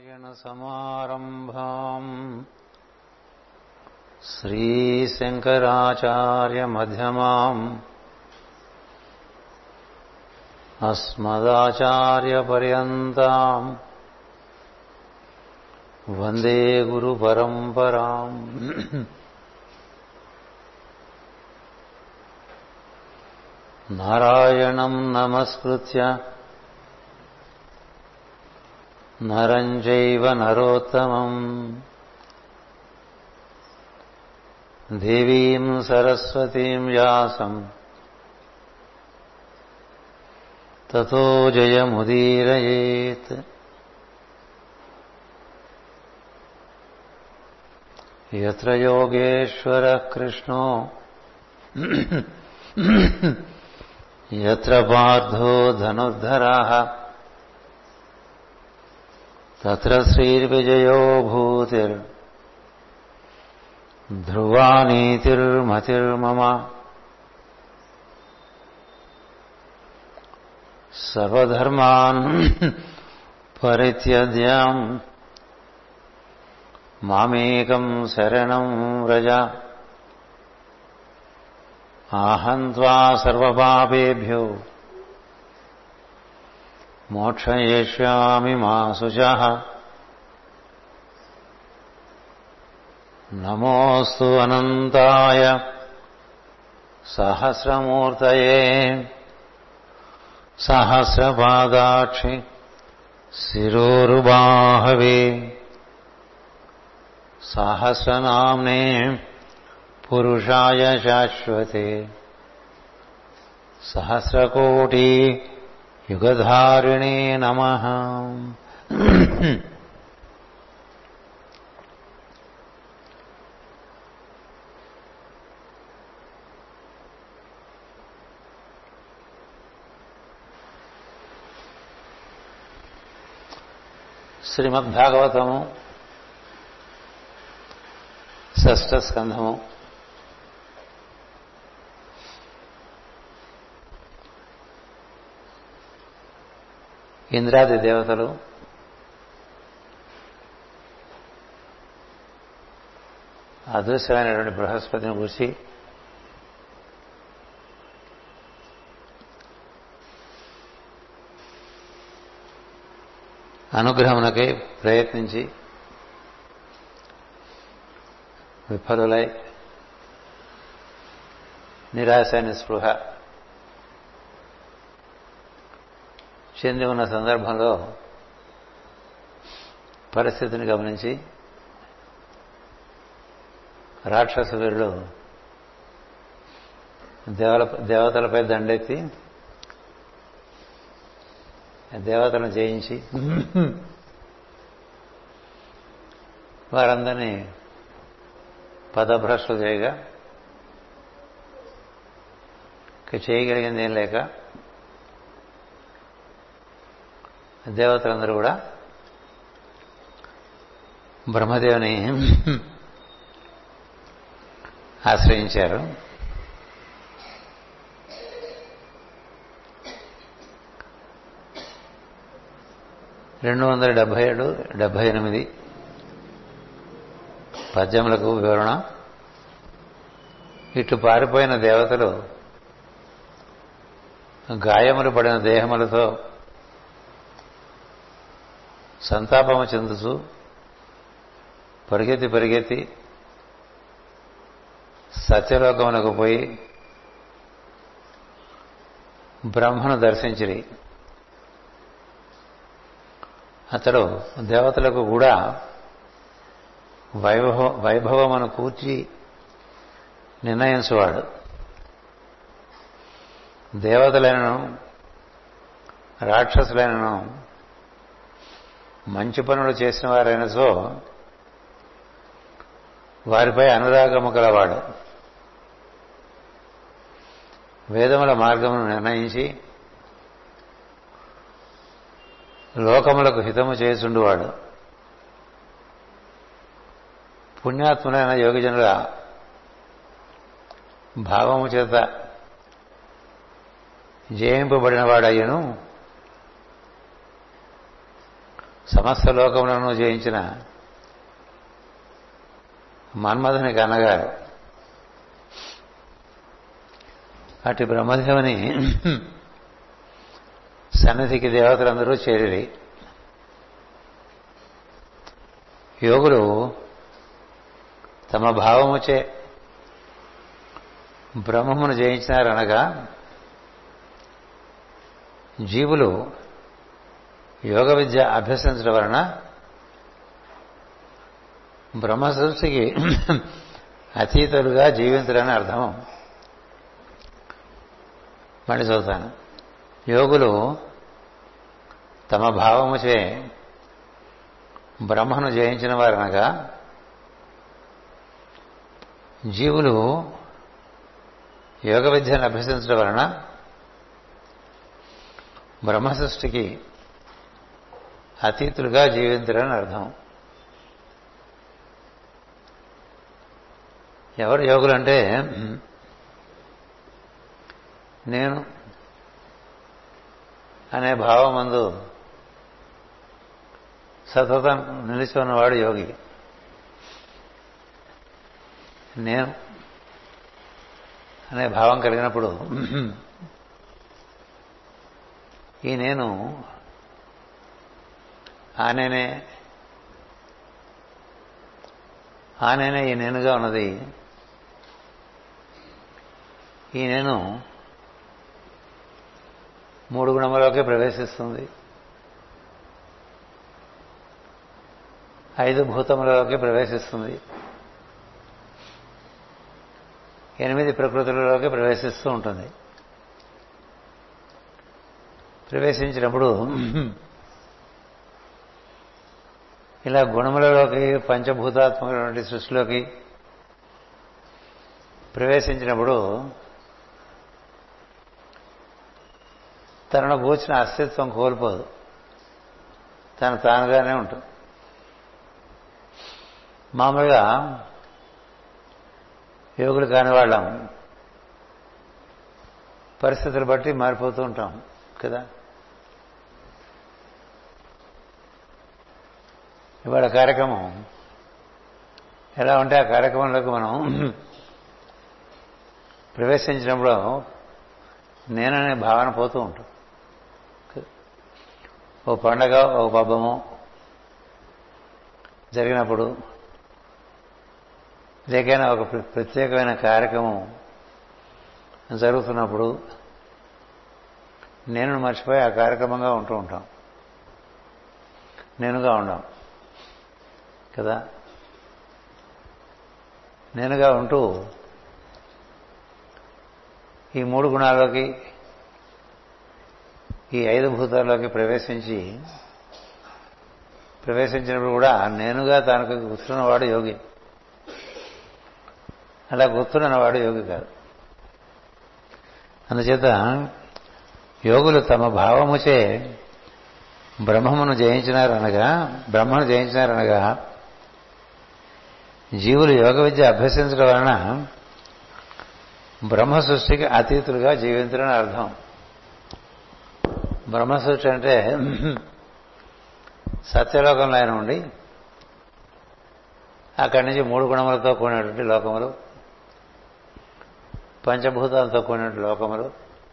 नारायणसमारम्भाम् श्रीशङ्कराचार्यमध्यमाम् अस्मदाचार्यपर्यन्ताम् वन्दे गुरुपरम्पराम् नारायणम् नमस्कृत्य नरम् चैव नरोत्तमम् देवीम् सरस्वतीम् व्यासम् ततो जयमुदीरयेत् यत्र योगेश्वरः कृष्णो यत्र पार्थो धनुर्धरः तत्र श्रीर्विजयो भूतिर् ध्रुवानीतिर्मतिर्मम सर्वधर्मान् परित्यज्याम् मामेकम् शरणम् व्रज आहम् त्वा सर्वपापेभ्यो मोक्षयिष्यामि मा शुचः नमोऽस्तु अनन्ताय सहस्रमूर्तये सहस्रपादाक्षि शिरोरुबाहवे सहस्रनाम्ने पुरुषाय शाश्वते सहस्रकोटि युगधारिणे नमः శ్రీమద్భాగవతము షష్ఠ స్కంధము ఇంద్రాది దేవతలు అదృశ్యమైనటువంటి బృహస్పతిని కూర్చి అనుగ్రహమునకై ప్రయత్నించి విఫలులై నిరాశ నిస్పృహ చెంది ఉన్న సందర్భంలో పరిస్థితిని గమనించి రాక్షస వీరులు దేవల దేవతలపై దండెత్తి దేవతలను జయించి వారందరినీ పదభ్రష్టు చేయగా చేయగలిగింది ఏం లేక దేవతలందరూ కూడా బ్రహ్మదేవుని ఆశ్రయించారు రెండు వందల డెబ్బై ఏడు డెబ్బై ఎనిమిది పద్యములకు వివరణ ఇటు పారిపోయిన దేవతలు గాయములు పడిన దేహములతో సంతాపము చెందుతూ పరిగెత్తి పరిగెత్తి సత్యలోకమునకు పోయి బ్రహ్మను దర్శించిరి అతడు దేవతలకు కూడా వైభవ వైభవమును కూర్చి నిర్ణయించువాడు దేవతలైనను రాక్షసులైనను మంచి పనులు చేసిన వారైన సో వారిపై అనురాగము గలవాడు వేదముల మార్గమును నిర్ణయించి లోకములకు హితము చేసుండువాడు పుణ్యాత్ములైన యోగిజనుల భావము చేత జయింపబడిన వాడయ్యను సమస్త లోకములను జయించిన మన్మధునికి అన్నగారు అటు బ్రహ్మదేవుని సన్నిధికి దేవతలందరూ చేరి యోగులు తమ భావముచే బ్రహ్మమును జయించినారనగా జీవులు యోగ విద్య అభ్యసించడం వలన బ్రహ్మ సృష్టికి అతీతులుగా జీవించడని అర్థం మళ్ళీ చదువుతాను యోగులు తమ భావముచే బ్రహ్మను జయించిన వారనగా జీవులు యోగ విద్యను అభ్యసించడం వలన బ్రహ్మ సృష్టికి అతీతులుగా జీవించడని అర్థం ఎవరు యోగులు అంటే నేను అనే భావం మందు సతతం నిలిచి ఉన్నవాడు యోగి నేను అనే భావం కలిగినప్పుడు ఈ నేను ఆ నేనే ఆ నేనే ఈ నేనుగా ఉన్నది ఈ నేను మూడు గుణములోకి ప్రవేశిస్తుంది ఐదు భూతములలోకి ప్రవేశిస్తుంది ఎనిమిది ప్రకృతులలోకి ప్రవేశిస్తూ ఉంటుంది ప్రవేశించినప్పుడు ఇలా గుణములలోకి పంచభూతాత్మకమైనటువంటి సృష్టిలోకి ప్రవేశించినప్పుడు తనను కూర్చిన అస్తిత్వం కోల్పోదు తను తానుగానే ఉంటుంది మామూలుగా యోగులు కాని వాళ్ళం పరిస్థితులు బట్టి మారిపోతూ ఉంటాం కదా ఇవాళ కార్యక్రమం ఎలా ఉంటే ఆ కార్యక్రమంలోకి మనం ప్రవేశించినప్పుడు నేననే భావన పోతూ ఉంటాం ఓ పండగ ఓ పబ్బము జరిగినప్పుడు లేకైనా ఒక ప్రత్యేకమైన కార్యక్రమం జరుగుతున్నప్పుడు నేను మర్చిపోయి ఆ కార్యక్రమంగా ఉంటూ ఉంటాం నేనుగా ఉండం కదా నేనుగా ఉంటూ ఈ మూడు గుణాల్లోకి ఈ ఐదు భూతాల్లోకి ప్రవేశించి ప్రవేశించినప్పుడు కూడా నేనుగా తనకు గుర్తున్నవాడు యోగి అలా గుర్తున్నవాడు యోగి కాదు అందుచేత యోగులు తమ భావముచే బ్రహ్మమును జయించినారనగా బ్రహ్మను జయించినారనగా జీవులు యోగ విద్య అభ్యసించడం వలన బ్రహ్మ సృష్టికి అతీతులుగా జీవించడం అర్థం బ్రహ్మ సృష్టి అంటే సత్యలోకంలో ఆయన ఉండి అక్కడి నుంచి మూడు గుణములతో కూడినటువంటి లోకములు పంచభూతాలతో కూడినటువంటి లోకములు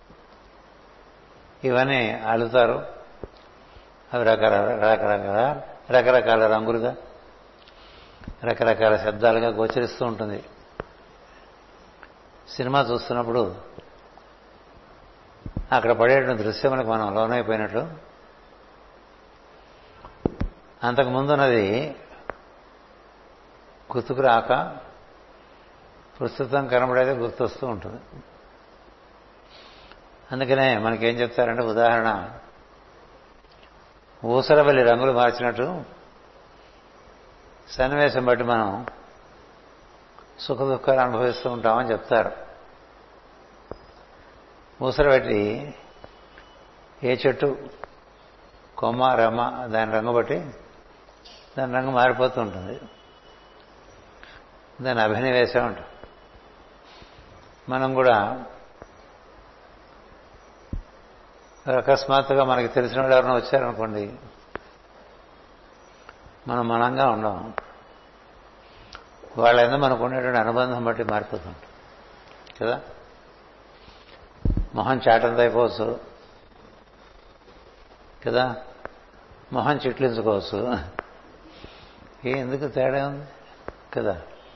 ఇవన్నీ అలుతారు అవి రకరకాల రకరకాల రకరకాల రంగులుగా రకరకాల శబ్దాలుగా గోచరిస్తూ ఉంటుంది సినిమా చూస్తున్నప్పుడు అక్కడ పడేటువంటి దృశ్యములకు మనం లోనైపోయినట్లు అంతకు ముందున్నది గుర్తుకు రాక ప్రస్తుతం కనబడేది గుర్తొస్తూ ఉంటుంది అందుకనే మనకేం చెప్తారంటే ఉదాహరణ ఊసరవల్లి రంగులు మార్చినట్టు సన్నివేశం బట్టి మనం సుఖ దుఃఖాలు అనుభవిస్తూ ఉంటామని చెప్తారు ఊసరబెట్టి ఏ చెట్టు కొమ్మ రమ్మ దాని రంగు బట్టి దాని రంగు మారిపోతూ ఉంటుంది దాన్ని అభినవేశం ఉంటుంది మనం కూడా అకస్మాత్తుగా మనకి తెలిసిన వాళ్ళు ఎవరైనా వచ్చారనుకోండి మనం మనంగా ఉండం వాళ్ళ ఎందుకు మనకు ఉండేటువంటి అనుబంధం బట్టి మారిపోతుంటాం కదా మొహం చాటంత అయిపోవచ్చు కదా మొహం చిట్లించుకోవచ్చు ఏ ఎందుకు తేడా ఉంది కదా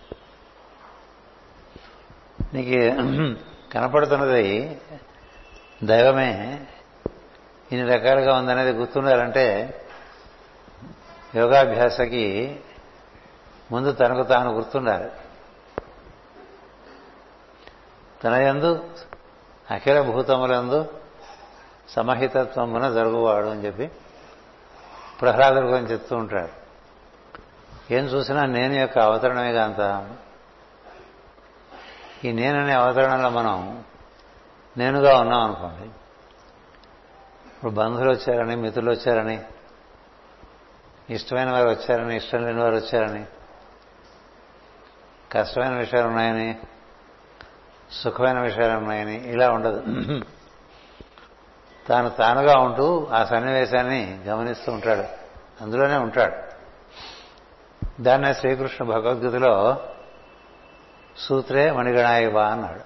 నీకు కనపడుతున్నది దైవమే ఇన్ని రకాలుగా ఉందనేది గుర్తుండాలంటే యోగాభ్యాసకి ముందు తనకు తాను గుర్తుండాలి తన యందు అఖిల భూతములందు సమహితత్వమున జరుగువాడు అని చెప్పి ప్రహ్లాదుడు గురించి చెప్తూ ఉంటాడు ఏం చూసినా నేను యొక్క అవతరణమే అంత ఈ నేననే అవతరణలో మనం నేనుగా ఉన్నాం అనుకోండి ఇప్పుడు బంధువులు వచ్చారని మిత్రులు వచ్చారని ఇష్టమైన వారు వచ్చారని ఇష్టం లేని వారు వచ్చారని కష్టమైన విషయాలు ఉన్నాయని సుఖమైన విషయాలు ఉన్నాయని ఇలా ఉండదు తాను తానుగా ఉంటూ ఆ సన్నివేశాన్ని గమనిస్తూ ఉంటాడు అందులోనే ఉంటాడు దాన్నే శ్రీకృష్ణ భగవద్గీతలో సూత్రే మణిగణాయవ అన్నాడు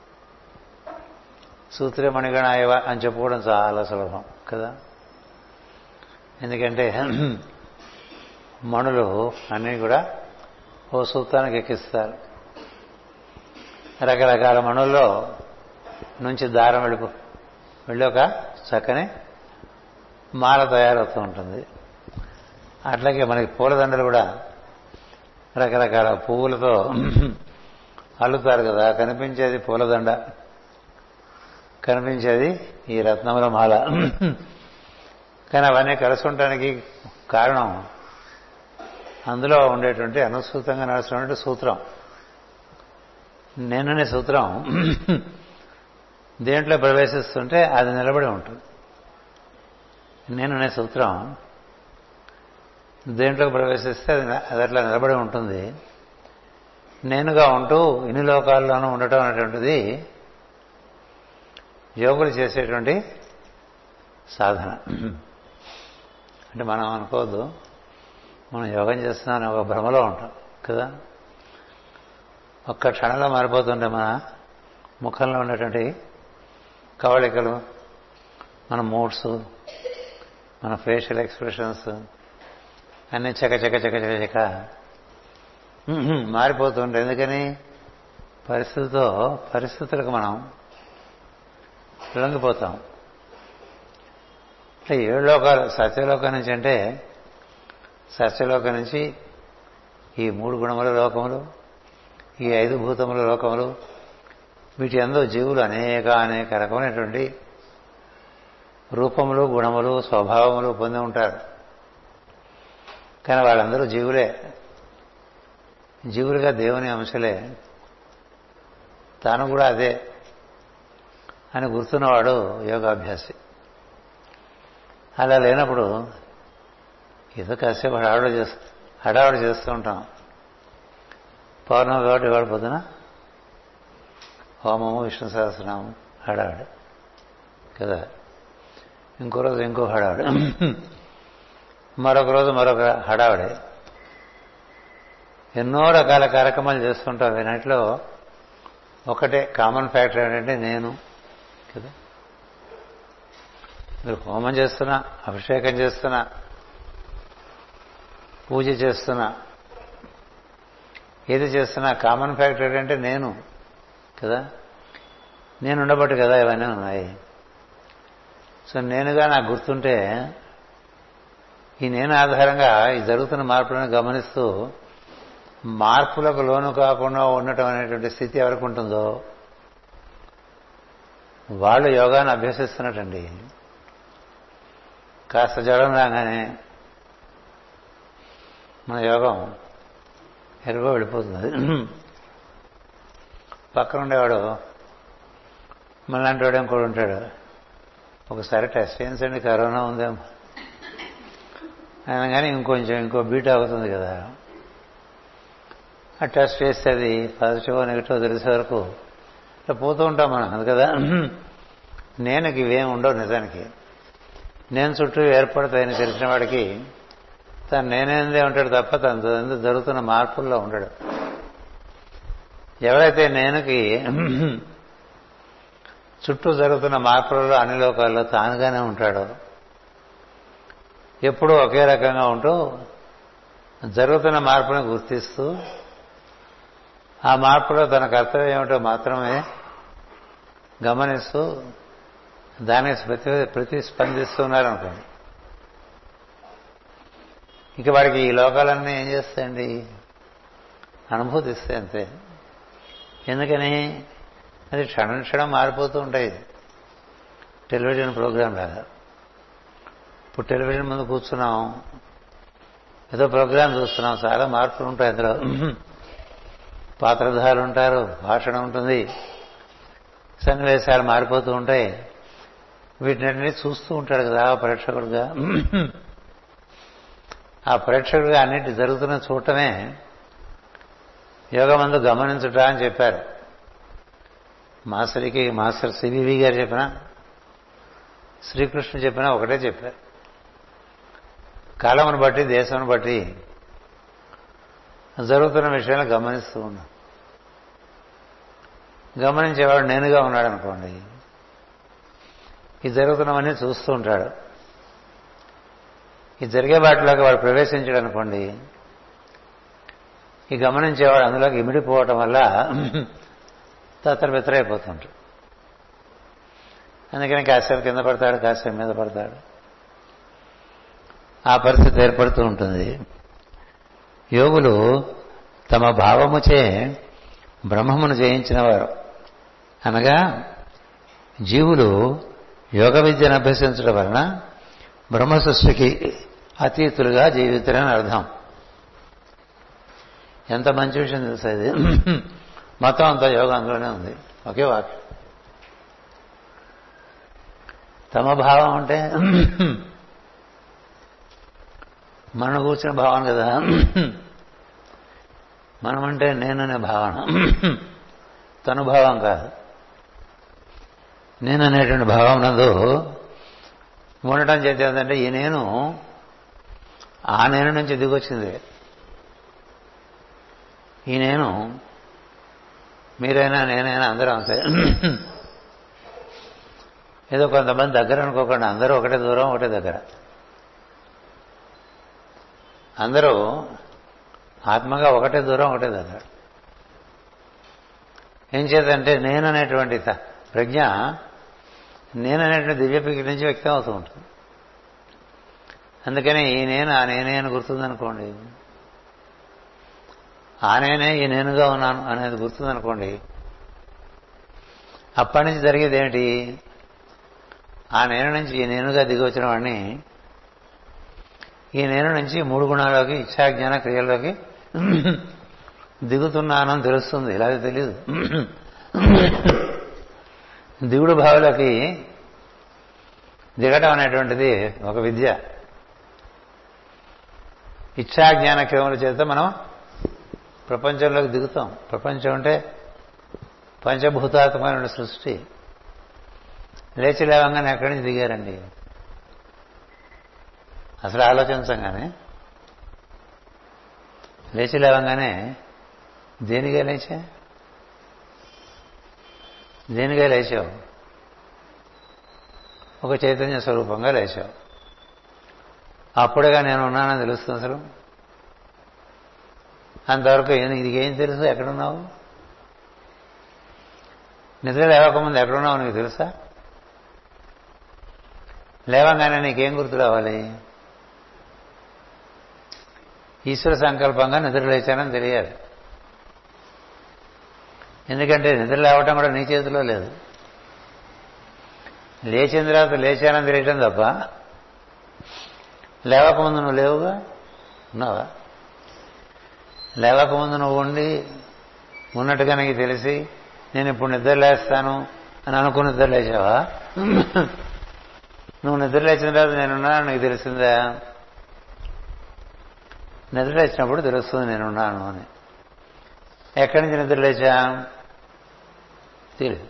సూత్రే మణిగణాయవ అని చెప్పుకోవడం చాలా సులభం కదా ఎందుకంటే మణులు అన్నీ కూడా ఓ సూత్రానికి ఎక్కిస్తారు రకరకాల మణుల్లో నుంచి దారం వెళ్ళిపో వెళ్ళి ఒక చక్కని మాల తయారవుతూ ఉంటుంది అట్లాగే మనకి పూలదండలు కూడా రకరకాల పువ్వులతో అల్లుతారు కదా కనిపించేది పూలదండ కనిపించేది ఈ రత్నముల మాల కానీ అవన్నీ కలిసి ఉండటానికి కారణం అందులో ఉండేటువంటి అనుసూతంగా నడుస్తున్నటువంటి సూత్రం నేననే సూత్రం దేంట్లో ప్రవేశిస్తుంటే అది నిలబడి ఉంటుంది నేననే సూత్రం దేంట్లోకి ప్రవేశిస్తే అది అది అట్లా నిలబడి ఉంటుంది నేనుగా ఉంటూ ఇన్ని లోకాల్లోనూ ఉండటం అనేటువంటిది యోగులు చేసేటువంటి సాధన అంటే మనం అనుకోవద్దు మనం యోగం చేస్తున్నామని ఒక భ్రమలో ఉంటాం కదా ఒక్క క్షణంలో మారిపోతుంటే మన ముఖంలో ఉన్నటువంటి కవళికలు మన మూడ్స్ మన ఫేషియల్ ఎక్స్ప్రెషన్స్ అన్నీ చక చక చక చక చక మారిపోతుంటాయి ఎందుకని పరిస్థితితో పరిస్థితులకు మనం లొంగిపోతాం అంటే ఏడు లోకాలు సత్యలోకం నుంచి అంటే సత్యలోకం నుంచి ఈ మూడు గుణముల లోకములు ఈ ఐదు భూతముల లోకములు వీటి అందు జీవులు అనేక అనేక రకమైనటువంటి రూపములు గుణములు స్వభావములు పొంది ఉంటారు కానీ వాళ్ళందరూ జీవులే జీవులుగా దేవుని అంశలే తాను కూడా అదే అని గుర్తున్నవాడు యోగాభ్యాసి అలా లేనప్పుడు ఏదో కాసేపు హడావుడు చేస్తూ హడావుడు చేస్తూ ఉంటాం పౌర్ణమి కాబట్టి ఇవాళ పొద్దున హోమము విష్ణు సహస్రనామం హడావుడు కదా ఇంకో రోజు ఇంకో హడావుడు మరొక రోజు మరొక హడావుడే ఎన్నో రకాల కార్యక్రమాలు చేస్తుంటాం వీటిలో ఒకటే కామన్ ఫ్యాక్టర్ ఏంటంటే నేను కదా మీరు హోమం చేస్తున్నా అభిషేకం చేస్తున్నా పూజ చేస్తున్నా ఏది చేస్తున్నా కామన్ ఫ్యాక్టర్ ఏంటంటే నేను కదా నేను ఉండబట్టి కదా ఇవన్నీ ఉన్నాయి సో నేనుగా నాకు గుర్తుంటే ఈ నేను ఆధారంగా ఈ జరుగుతున్న మార్పులను గమనిస్తూ మార్పులకు లోను కాకుండా ఉండటం అనేటువంటి స్థితి ఎవరికి ఉంటుందో వాళ్ళు యోగాన్ని అభ్యసిస్తున్నట్టండి కాస్త జ్వరం రాగానే మన యోగం ఎరుగో వెళ్ళిపోతుంది పక్కన ఉండేవాడు మనలాంటి వాడు ఇంకోటి ఉంటాడు ఒకసారి టెస్ట్ చేయించండి కరోనా ఉందేమో అయినా కానీ ఇంకొంచెం ఇంకో బీట్ అవుతుంది కదా ఆ టెస్ట్ చేస్తే అది పాజిటివ్ నెగిటివ్ తెలిసే వరకు ఇట్లా పోతూ ఉంటాం మనం అది కదా నేనుకి ఇవేం ఉండవు నిజానికి నేను చుట్టూ ఏర్పడతాయని తెలిసిన వాడికి తను నేనేందే ఉంటాడు తప్ప తన ఎందుకు జరుగుతున్న మార్పుల్లో ఉండడు ఎవరైతే నేనుకి చుట్టూ జరుగుతున్న మార్పులలో అన్ని లోకాల్లో తానుగానే ఉంటాడో ఎప్పుడూ ఒకే రకంగా ఉంటూ జరుగుతున్న మార్పును గుర్తిస్తూ ఆ మార్పులో తన కర్తవ్యం ఏమిటో మాత్రమే గమనిస్తూ దానికి ప్రతి ప్రతిస్పందిస్తున్నారు అనుకోండి ఇక వాడికి ఈ లోకాలన్నీ ఏం చేస్తాయండి అనుభూతిస్తాయి అంతే ఎందుకని అది క్షణం క్షణం మారిపోతూ ఉంటాయి టెలివిజన్ ప్రోగ్రాం లాగా ఇప్పుడు టెలివిజన్ ముందు కూర్చున్నాం ఏదో ప్రోగ్రాం చూస్తున్నాం చాలా మార్పులు ఉంటాయి అందులో పాత్రధారులు ఉంటారు భాషణ ఉంటుంది సన్నివేశాలు మారిపోతూ ఉంటాయి వీటిని చూస్తూ ఉంటాడు కదా ప్రేక్షకుడుగా ఆ ప్రేక్షకుడిగా అన్నిటి జరుగుతున్న చూడటమే యోగమందు గమనించుట అని చెప్పారు మాస్టర్కి మాస్టర్ సివివి గారు చెప్పిన శ్రీకృష్ణుడు చెప్పినా ఒకటే చెప్పారు కాలమును బట్టి దేశమును బట్టి జరుగుతున్న విషయాలు గమనిస్తూ ఉన్నాం గమనించేవాడు నేనుగా ఉన్నాడు అనుకోండి ఈ జరుగుతున్నవన్నీ చూస్తూ ఉంటాడు ఈ జరిగే వాటిలోకి వాడు ప్రవేశించాడు అనుకోండి ఈ గమనించేవాడు అందులోకి ఇమిడిపోవటం వల్ల తత్తర బెత్తరైపోతుంటాడు అందుకని కాసేపు కింద పడతాడు కాసేపు మీద పడతాడు ఆ పరిస్థితి ఏర్పడుతూ ఉంటుంది యోగులు తమ భావముచే బ్రహ్మమును జయించిన వారు అనగా జీవులు యోగ విద్యను అభ్యసించడం వలన బ్రహ్మ సృష్టికి అతీతులుగా జీవితారని అర్థం ఎంత మంచి విషయం తెలుసా ఇది మొత్తం అంతా యోగం అందులోనే ఉంది ఒకే వాక్యం తమ భావం అంటే మనం కూర్చున్న భావన కదా మనమంటే నేననే భావన తను భావం కాదు నేననేటువంటి భావం నందు ఉండటం చేత ఏంటంటే ఈ నేను ఆ నేను నుంచి దిగొచ్చింది ఈ నేను మీరైనా నేనైనా అందరూ అంతే ఏదో కొంతమంది దగ్గర అనుకోకుండా అందరూ ఒకటే దూరం ఒకటే దగ్గర అందరూ ఆత్మగా ఒకటే దూరం ఒకటే దగ్గర ఏం చేద్దంటే నేననేటువంటి ప్రజ్ఞ నేననేటువంటి దివ్య ప్రజ్ఞ నుంచి వ్యక్తం అవుతూ ఉంటుంది అందుకని ఈ నేను ఆ నేనే అని గుర్తుందనుకోండి ఆ నేనే ఈ నేనుగా ఉన్నాను అనేది గుర్తుందనుకోండి అప్పటి నుంచి జరిగేది ఏమిటి ఆ నేను నుంచి ఈ నేనుగా దిగి వచ్చిన వాడిని ఈ నేను నుంచి మూడు గుణాల్లోకి ఇచ్చాజ్ఞాన క్రియల్లోకి దిగుతున్నానని తెలుస్తుంది ఇలాగే తెలియదు దిగుడు భావులకి దిగటం అనేటువంటిది ఒక విద్య ఇచ్చాజ్ఞాన క్రమల చేత మనం ప్రపంచంలోకి దిగుతాం ప్రపంచం అంటే పంచభూతాత్మకమైన సృష్టి లేచి లేవంగానే ఎక్కడి నుంచి దిగారండి అసలు ఆలోచించంగానే లేచి లేవంగానే దేనిగా లేచా దేనిగా లేచావు ఒక చైతన్య స్వరూపంగా లేచావు అప్పుడుగా నేను ఉన్నానని తెలుస్తుంది అసలు అంతవరకు నీకేం తెలుసు ఎక్కడున్నావు నిద్ర లేవకముందు ఎక్కడున్నావు నీకు తెలుసా లేవంగానే నీకేం గుర్తు రావాలి ఈశ్వర సంకల్పంగా నిద్ర లేచానని తెలియాలి ఎందుకంటే నిద్ర లేవటం కూడా నీ చేతిలో లేదు లేచిన తర్వాత లేచానని తెలియటం తప్ప లేవకముందు నువ్వు లేవుగా ఉన్నావా లేవకముందు నువ్వు ఉండి ఉన్నట్టుగా నీకు తెలిసి నేను ఇప్పుడు నిద్ర లేస్తాను అని అనుకుని నిద్ర లేచావా నువ్వు నిద్ర లేచిన తర్వాత నేనున్నాను నీకు తెలిసిందా నిద్ర లేచినప్పుడు తెలుస్తుంది నేనున్నాను అని ఎక్కడి నుంచి నిద్ర లేచా తెలియదు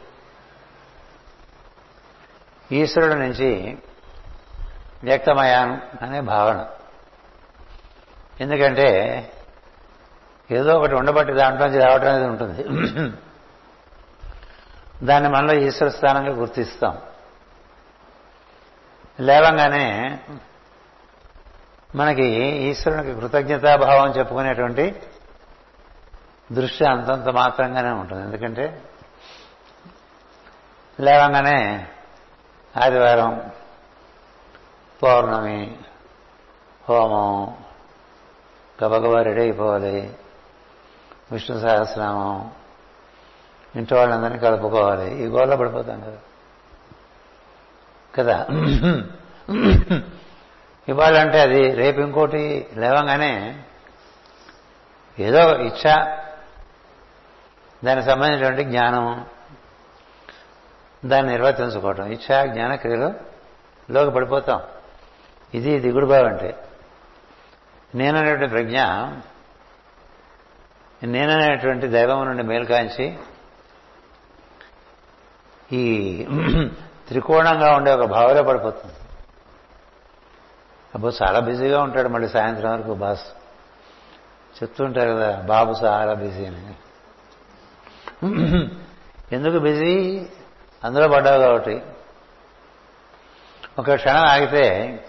ఈశ్వరుడు నుంచి వ్యక్తమయ్యాను అనే భావన ఎందుకంటే ఏదో ఒకటి ఉండబట్టి దాంట్లోంచి రావటం అనేది ఉంటుంది దాన్ని మనలో ఈశ్వర స్థానంగా గుర్తిస్తాం లేవంగానే మనకి ఈశ్వరునికి కృతజ్ఞతాభావం చెప్పుకునేటువంటి దృష్టి అంతంత మాత్రంగానే ఉంటుంది ఎందుకంటే లేవంగానే ఆదివారం పౌర్ణమి హోమం గబగబా రెడీ అయిపోవాలి విష్ణు సహస్రనామం ఇంటి వాళ్ళందరినీ కలుపుకోవాలి ఈ గోళ్ళ పడిపోతాం కదా కదా ఇవ్వాలంటే అది రేపు ఇంకోటి లేవంగానే ఏదో ఇచ్చ దానికి సంబంధించినటువంటి జ్ఞానం దాన్ని నిర్వర్తించుకోవటం ఇచ్చా జ్ఞాన క్రియలు లోకి పడిపోతాం ఇది దిగుడు భావం అంటే నేననేటువంటి ప్రజ్ఞ నేననేటువంటి దైవం నుండి మేల్కాంచి ఈ త్రికోణంగా ఉండే ఒక భావలో పడిపోతుంది అబ్బో చాలా బిజీగా ఉంటాడు మళ్ళీ సాయంత్రం వరకు బాస్ చెప్తుంటారు కదా బాబు చాలా బిజీ అని ఎందుకు బిజీ అందులో పడ్డావు కాబట్టి ఒక క్షణం ఆగితే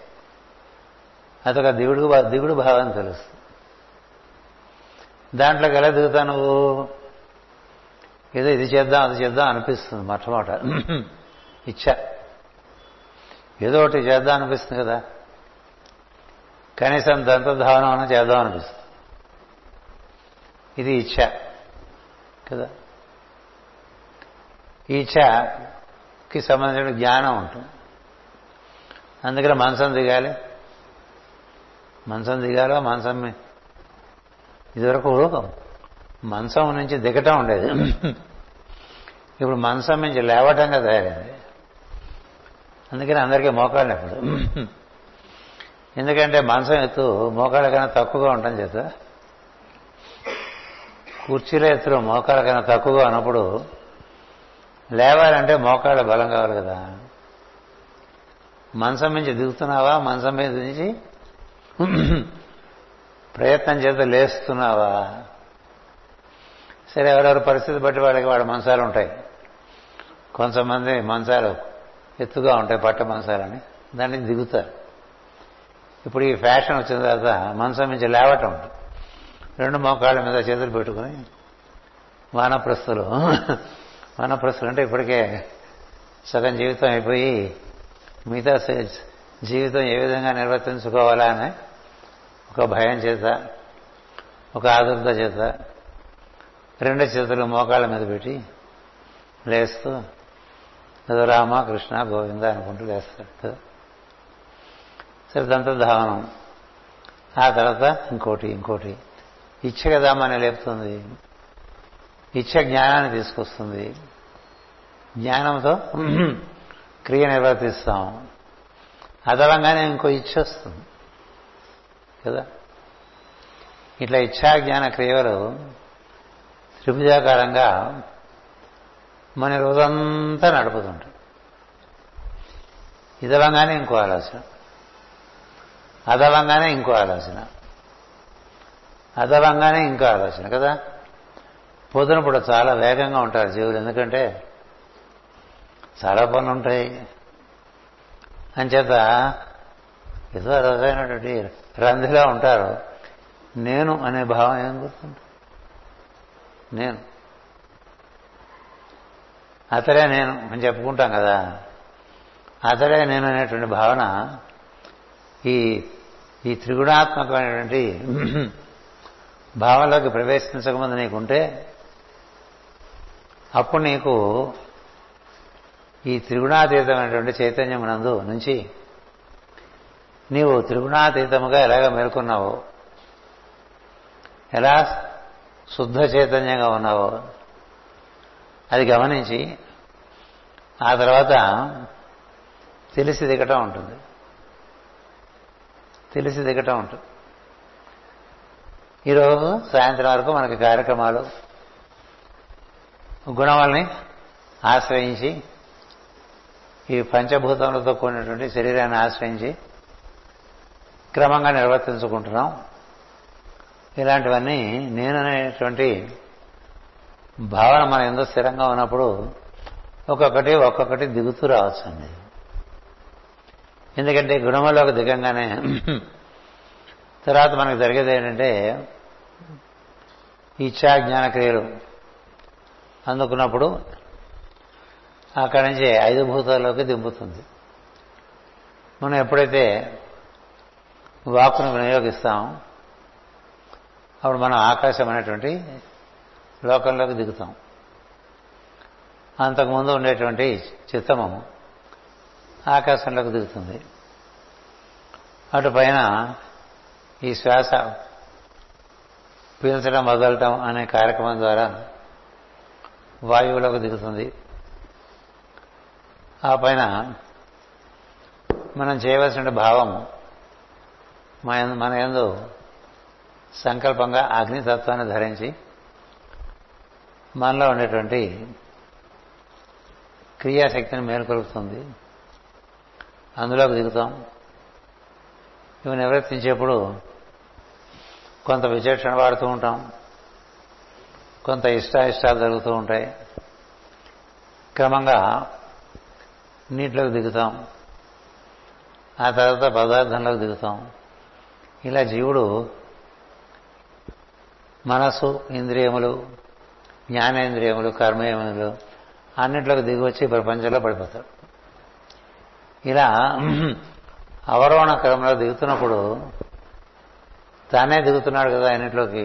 అదొక దిగుడు దిగుడు భావం తెలుస్తుంది దాంట్లోకి ఎలా దిగుతా నువ్వు ఏదో ఇది చేద్దాం అది చేద్దాం అనిపిస్తుంది మొట్టమొదట ఇచ్చా ఏదో ఒకటి చేద్దాం అనిపిస్తుంది కదా కనీసం దంతధావనం చేద్దాం అనిపిస్తుంది ఇది ఇచ్చ కదా ఈ ఇచ్చకి సంబంధించిన జ్ఞానం ఉంటుంది అందుకని మంచం దిగాలి మంచం దిగాలో మంచం ఇదివరకు మంచం నుంచి దిగటం ఉండేది ఇప్పుడు మంచం నుంచి లేవటంగా తయారైంది అందుకని అందరికీ మోకాళ్ళు ఎప్పుడు ఎందుకంటే మంచం ఎత్తు మోకాళ్ళ కన్నా తక్కువగా ఉండటం చేత కుర్చీలో ఎత్తులో మోకాళ్ళ కన్నా తక్కువగా ఉన్నప్పుడు లేవాలంటే మోకాళ్ళ బలం కావాలి కదా మంచం నుంచి దిగుతున్నావా మంచం మీద నుంచి ప్రయత్నం చేత లేస్తున్నావా సరే ఎవరెవరి పరిస్థితి బట్టి వాళ్ళకి వాళ్ళ మంచాలు ఉంటాయి కొంతమంది మంచాలు ఎత్తుగా ఉంటాయి పట్ట మంచాలని దాన్ని దిగుతారు ఇప్పుడు ఈ ఫ్యాషన్ వచ్చిన తర్వాత మంచం నుంచి లేవటం రెండు మోకాళ్ళ మీద చేతులు పెట్టుకుని వానప్రస్తులు వానప్రస్తులు అంటే ఇప్పటికే సగం జీవితం అయిపోయి మిగతా జీవితం ఏ విధంగా నిర్వర్తించుకోవాలా అని ఒక భయం చేత ఒక ఆదుర్త చేత రెండు చేతులు మోకాళ్ళ మీద పెట్టి లేస్తూ ఏదో రామ కృష్ణ గోవింద అనుకుంటూ లేస్తాడు కదా సరే దంతధావనం ఆ తర్వాత ఇంకోటి ఇంకోటి ఇచ్చ కదా మన లేపుతుంది ఇచ్చ జ్ఞానాన్ని తీసుకొస్తుంది జ్ఞానంతో క్రియ నిర్వర్తిస్తాం అదలంగానే ఇంకో ఇచ్చ వస్తుంది కదా ఇట్లా ఇచ్చా జ్ఞాన క్రియలు త్రిభుజాకారంగా మన రోజంతా నడుపుతుంటాం ఇదలంగానే ఇంకో ఆలోచన అదలంగానే ఇంకో ఆలోచన అదలంగానే ఇంకో ఆలోచన కదా పొద్దునప్పుడు చాలా వేగంగా ఉంటారు జీవులు ఎందుకంటే చాలా పనులు ఉంటాయి అంచేత ఏదో రకమైనటువంటి రంధిలా ఉంటారు నేను అనే భావం ఏం గుర్తుంది నేను అతడే నేను అని చెప్పుకుంటాం కదా అతడే నేను అనేటువంటి భావన ఈ ఈ త్రిగుణాత్మకమైనటువంటి భావంలోకి ప్రవేశించకముందు నీకుంటే అప్పుడు నీకు ఈ త్రిగుణాతీతమైనటువంటి చైతన్యం నందు నుంచి నీవు త్రిగుణాతీతముగా ఎలాగ మేల్కొన్నావో ఎలా శుద్ధ చైతన్యంగా ఉన్నావో అది గమనించి ఆ తర్వాత తెలిసి దిగటం ఉంటుంది తెలిసి దిగటం ఉంటుంది ఈరోజు సాయంత్రం వరకు మనకి కార్యక్రమాలు గుణవాల్ని ఆశ్రయించి ఈ పంచభూతములతో కూడినటువంటి శరీరాన్ని ఆశ్రయించి క్రమంగా నిర్వర్తించుకుంటున్నాం ఇలాంటివన్నీ నేననేటువంటి భావన మన ఎంతో స్థిరంగా ఉన్నప్పుడు ఒక్కొక్కటి ఒక్కొక్కటి దిగుతూ రావచ్చండి ఎందుకంటే గుణములోకి దిగంగానే తర్వాత మనకు జరిగేది ఏంటంటే ఇచ్చా జ్ఞాన క్రియలు అందుకున్నప్పుడు అక్కడి నుంచి ఐదు భూతాల్లోకి దింపుతుంది మనం ఎప్పుడైతే వాక్కును వినియోగిస్తాం అప్పుడు మనం ఆకాశం అనేటువంటి లోకంలోకి దిగుతాం అంతకుముందు ఉండేటువంటి చిత్తము ఆకాశంలోకి దిగుతుంది అటు పైన ఈ శ్వాస పీల్చడం వదలటం అనే కార్యక్రమం ద్వారా వాయువులోకి దిగుతుంది ఆ పైన మనం చేయవలసిన భావం మన ఎందు సంకల్పంగా అగ్నితత్వాన్ని ధరించి మనలో ఉండేటువంటి క్రియాశక్తిని మేల్కొలుపుతుంది అందులోకి దిగుతాం ఇవి నివర్తించేప్పుడు కొంత విచక్షణ వాడుతూ ఉంటాం కొంత ఇష్టాయిష్టాలు జరుగుతూ ఉంటాయి క్రమంగా నీటిలోకి దిగుతాం ఆ తర్వాత పదార్థంలోకి దిగుతాం ఇలా జీవుడు మనసు ఇంద్రియములు జ్ఞానేంద్రియములు కర్మేంద్రియములు అన్నింటిలోకి దిగి వచ్చి ప్రపంచంలో పడిపోతాడు ఇలా అవరోహణ క్రమంలో దిగుతున్నప్పుడు తానే దిగుతున్నాడు కదా అన్నింటిలోకి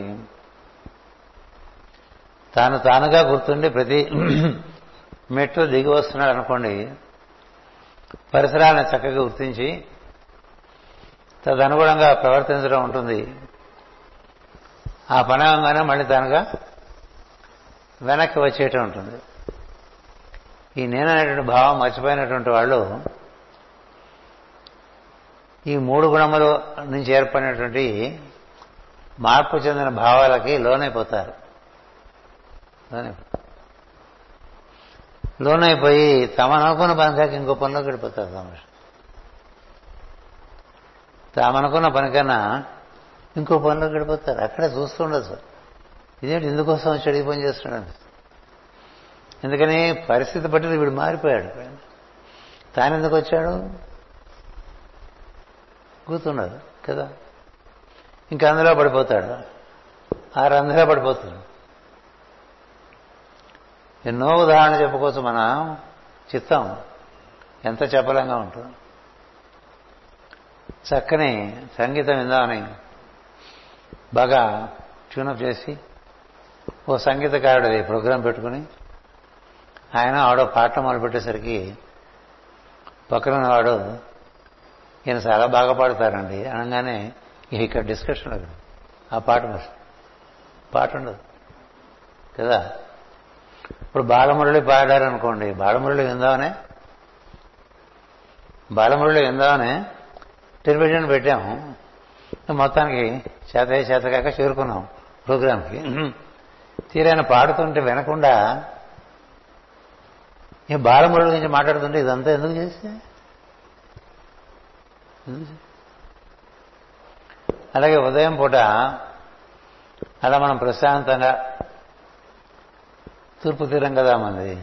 తాను తానుగా గుర్తుండి ప్రతి మెట్లు దిగి వస్తున్నాడు అనుకోండి పరిసరాలను చక్కగా గుర్తించి తదనుగుణంగా ప్రవర్తించడం ఉంటుంది ఆ పని అవగానే మళ్ళీ తానుగా వెనక్కి వచ్చేయటం ఉంటుంది ఈ నేననేటువంటి భావం మర్చిపోయినటువంటి వాళ్ళు ఈ మూడు గుణములు నుంచి ఏర్పడినటువంటి మార్పు చెందిన భావాలకి లోనైపోతారు లోనైపోయి తమ అనుకున్న పని కాక ఇంకో పనిలోకి వెళ్ళిపోతారు తమ తామనుకున్న పని కన్నా ఇంకో పనిలోకి వెళ్ళిపోతారు అక్కడే చూస్తుండదు ఇదేంటి ఇందుకోసం వచ్చి అడిగి పని చేస్తున్నాడు ఎందుకని పరిస్థితి బట్టి వీడు మారిపోయాడు తాను ఎందుకు వచ్చాడు కూర్చున్నాడు కదా ఇంకా అందులో పడిపోతాడు ఆ రంధ్రలో పడిపోతాడు ఎన్నో ఉదాహరణ చెప్పుకోవచ్చు మన చిత్తం ఎంత చెప్పలంగా ఉంటుంది చక్కని సంగీతం విందామని బాగా ట్యూనప్ చేసి ఓ సంగీతకారుడు ప్రోగ్రాం పెట్టుకుని ఆయన ఆడో పాట మొదలుపెట్టేసరికి పక్కన ఉన్నవాడు ఈయన చాలా బాగా పాడతారండి అనగానే ఇక్కడ డిస్కషన్ అది ఆ పాట మరి పాట ఉండదు కదా ఇప్పుడు బాలమురళి పాడారు అనుకోండి బాలమురళి విందామనే బాలమురళి విందామనే టెలివిజన్ పెట్టాము మొత్తానికి చేత చేత కాక చేరుకున్నాం ప్రోగ్రాంకి తీరైన పాడుతుంటే వినకుండా ఈ బాలమురళి గురించి మాట్లాడుతుంటే ఇదంతా ఎందుకు చేస్తే అలాగే ఉదయం పూట అలా మనం ప్రశాంతంగా తూర్పు తీరం కదా మంది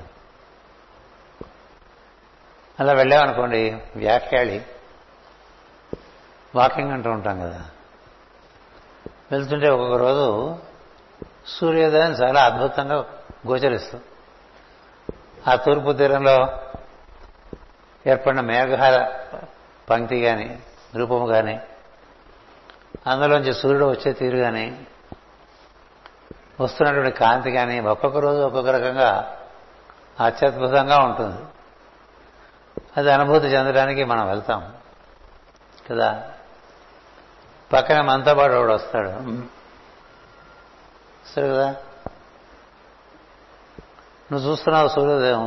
అలా వెళ్ళామనుకోండి వ్యాఖ్యాళి వాకింగ్ అంటూ ఉంటాం కదా వెళ్తుంటే ఒక్కొక్క రోజు సూర్యోదయం చాలా అద్భుతంగా గోచరిస్తుంది ఆ తూర్పు తీరంలో ఏర్పడిన మేఘాల పంక్తి కానీ రూపము కానీ అందులోంచి సూర్యుడు వచ్చే తీరు కానీ వస్తున్నటువంటి కాంతి కానీ ఒక్కొక్క రోజు ఒక్కొక్క రకంగా అత్యద్భుతంగా ఉంటుంది అది అనుభూతి చెందడానికి మనం వెళ్తాం కదా పక్కన మనతో పాటు వాడు వస్తాడు వస్తాడు కదా నువ్వు చూస్తున్నావు సూర్యోదయం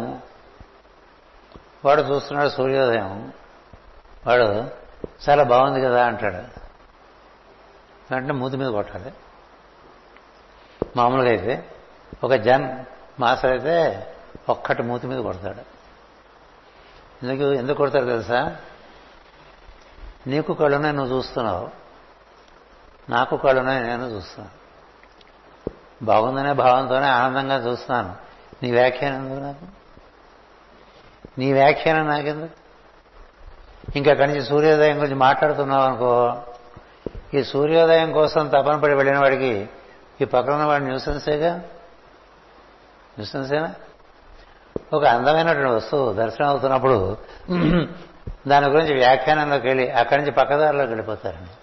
వాడు చూస్తున్నాడు సూర్యోదయం వాడు చాలా బాగుంది కదా అంటాడు వెంటనే మూతి మీద కొట్టాలి మామూలుగా అయితే ఒక జన్ మాస్టర్ అయితే ఒక్కటి మూతి మీద కొడతాడు ఎందుకు ఎందుకు కొడతాడు తెలుసా నీకు కళ్ళునే నువ్వు చూస్తున్నావు నాకు కళ్ళున్నాయి నేను చూస్తాను బాగుందనే భావంతోనే ఆనందంగా చూస్తున్నాను నీ వ్యాఖ్యానం ఎందుకు నాకు నీ వ్యాఖ్యానం నాకెందుకు ఇంకా అక్కడి నుంచి సూర్యోదయం గురించి మాట్లాడుతున్నావు అనుకో ఈ సూర్యోదయం కోసం తపన పడి వెళ్ళిన వాడికి ఈ పక్కన వాడి న్యూసెన్సేగా న్యూసెన్సేనా ఒక అందమైనటువంటి వస్తువు దర్శనం అవుతున్నప్పుడు దాని గురించి వ్యాఖ్యానంలోకి వెళ్ళి అక్కడి నుంచి పక్కదారిలోకి వెళ్ళిపోతారండి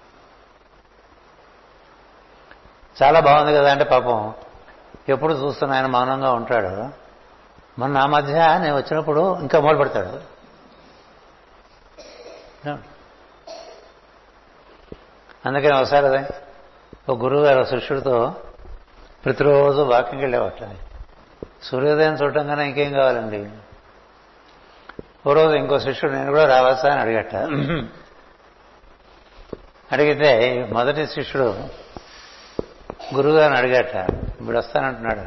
చాలా బాగుంది కదా అంటే పాపం ఎప్పుడు చూస్తున్న ఆయన మౌనంగా ఉంటాడు మన నా మధ్య నేను వచ్చినప్పుడు ఇంకా మొదలు పెడతాడు అందుకని ఒకసారి అదే ఒక గురువు గారు శిష్యుడితో ప్రతిరోజు వాకింగ్కి వెళ్ళేవాట సూర్యోదయం చూడటం కన్నా ఇంకేం కావాలండి ఓ రోజు ఇంకో శిష్యుడు నేను కూడా రావచ్చా అని అడిగట అడిగితే మొదటి శిష్యుడు గురువుగారిని అడిగట ఇప్పుడు వస్తానంటున్నాడు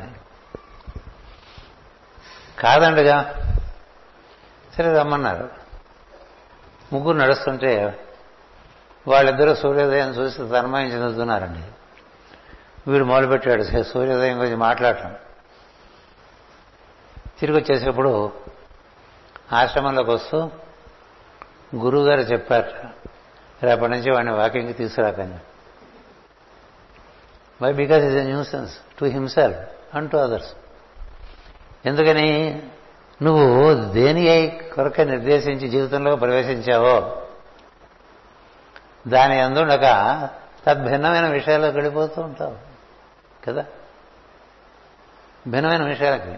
కాదండిగా సరే రమ్మన్నారు ముగ్గురు నడుస్తుంటే వాళ్ళిద్దరూ సూర్యోదయం చూసి తన్మయం చెందుతున్నారండి వీడు మొదలుపెట్టాడు సూర్యోదయం గురించి మాట్లాడటం తిరిగి వచ్చేసేప్పుడు ఆశ్రమంలోకి వస్తూ గురువు గారు చెప్పారు రేపటి నుంచి వాడిని వాకింగ్కి తీసుకురాకని why because is a nuisance to himself and to others ఎందుకని నువ్వు దేని కొరకే నిర్దేశించి జీవితంలో ప్రవేశించావో దాని అందుండక తద్భిన్నమైన విషయాలకు వెళ్ళిపోతూ ఉంటావు కదా భిన్నమైన విషయాలకి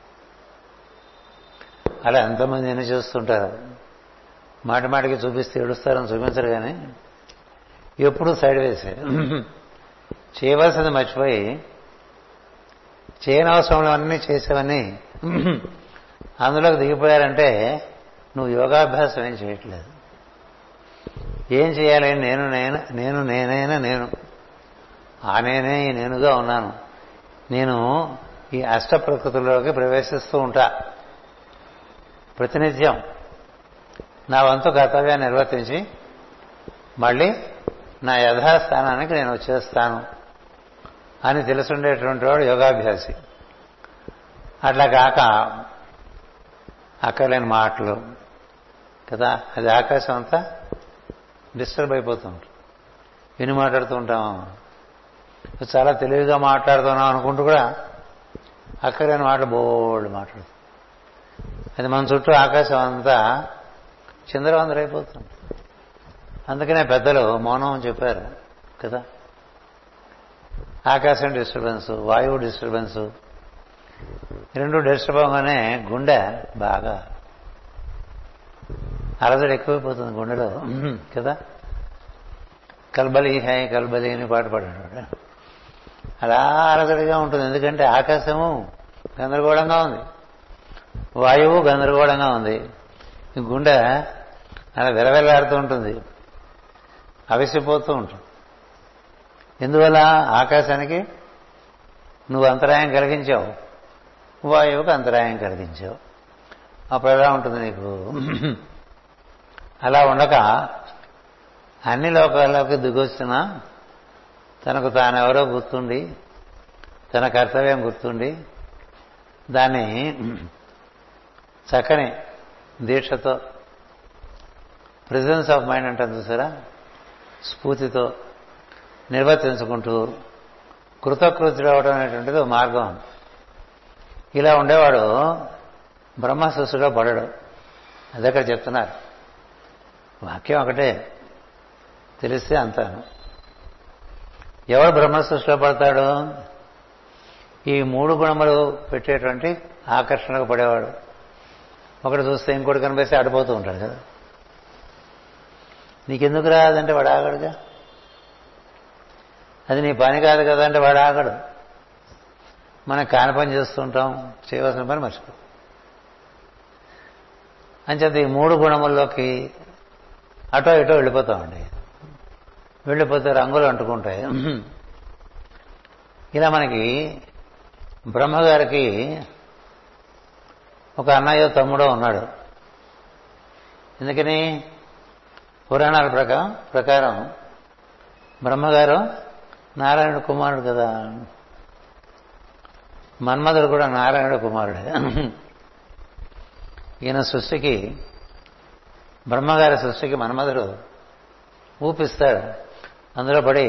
అలా ఎంతమంది ఎన్ని చేస్తుంటారు మాటి మాటికి చూపిస్తే ఏడుస్తారని చూపించరు కానీ ఎప్పుడు సైడ్ వేసే చేయవలసింది మర్చిపోయి చేయనవసరంలో అన్నీ చేసేవన్నీ అందులోకి దిగిపోయారంటే నువ్వు యోగాభ్యాసం ఏం చేయట్లేదు ఏం చేయాలి నేను నేను నేను నేనైనా నేను ఆ నేనే ఈ నేనుగా ఉన్నాను నేను ఈ అష్ట ప్రకృతిలోకి ప్రవేశిస్తూ ఉంటా ప్రతినిత్యం నా వంతు కర్తవ్యాన్ని నిర్వర్తించి మళ్ళీ నా యథాస్థానానికి నేను వచ్చేస్తాను అని తెలుసుండేటువంటి వాడు యోగాభ్యాసి అట్లా కాక అక్కర్లేని మాటలు కదా అది ఆకాశం అంతా డిస్టర్బ్ అయిపోతూ ఉంటుంది విని మాట్లాడుతూ ఉంటాము చాలా తెలివిగా మాట్లాడుతున్నాం అనుకుంటూ కూడా అక్కర్లేని మాటలు బోల్డ్ మాట్లాడుతాం అది మన చుట్టూ ఆకాశం అంతా చిందరవందరైపోతుంది అందుకనే పెద్దలు మౌనం అని చెప్పారు కదా ఆకాశం డిస్టర్బెన్స్ వాయువు డిస్టర్బెన్స్ రెండు డిస్టర్బ్ అవగానే గుండె బాగా అలజడి ఎక్కువైపోతుంది గుండెలో కదా కల్బలి హై కల్బలి అని పాట పాడాడు అలా అలజడిగా ఉంటుంది ఎందుకంటే ఆకాశము గందరగోళంగా ఉంది వాయువు గందరగోళంగా ఉంది గుండె అలా విరవెల్లాడుతూ ఉంటుంది అవిసిపోతూ ఉంటుంది ఎందువల్ల ఆకాశానికి నువ్వు అంతరాయం కలిగించావు వాయువుకు అంతరాయం కలిగించావు అప్పుడు ఎలా ఉంటుంది నీకు అలా ఉండక అన్ని లోకాల్లోకి దిగొచ్చిన తనకు తానెవరో గుర్తుండి తన కర్తవ్యం గుర్తుండి దాన్ని చక్కని దీక్షతో ప్రెజెన్స్ ఆఫ్ మైండ్ అంటారు చూసారా స్ఫూర్తితో నిర్వర్తించుకుంటూ కృతకృతుడు అవడం అనేటువంటిది మార్గం ఇలా ఉండేవాడు బ్రహ్మ శిశులో పడడు అదక్కడ చెప్తున్నారు వాక్యం ఒకటే తెలిస్తే అంతాను ఎవడు బ్రహ్మ సృష్టిలో పడతాడు ఈ మూడు గుణములు పెట్టేటువంటి ఆకర్షణకు పడేవాడు ఒకటి చూస్తే ఇంకోటి కనిపిస్తే అడిపోతూ ఉంటాడు కదా నీకెందుకు రాదంటే వాడు ఆగడుగా అది నీ పని కాదు కదా అంటే వాడు ఆగడు మనం కాని పని చేస్తుంటాం చేయవలసిన పని మర్చిపో అంచేత ఈ మూడు గుణముల్లోకి అటో ఇటో వెళ్ళిపోతామండి వెళ్ళిపోతే రంగులు అంటుకుంటాయి ఇలా మనకి బ్రహ్మగారికి ఒక అన్నయ్య తమ్ముడో ఉన్నాడు ఎందుకని పురాణాల ప్రకారం ప్రకారం బ్రహ్మగారు నారాయణ కుమారుడు కదా మన్మధుడు కూడా నారాయణుడు కుమారుడే ఈయన సృష్టికి బ్రహ్మగారి సృష్టికి మన్మధుడు ఊపిస్తాడు అందులో పడి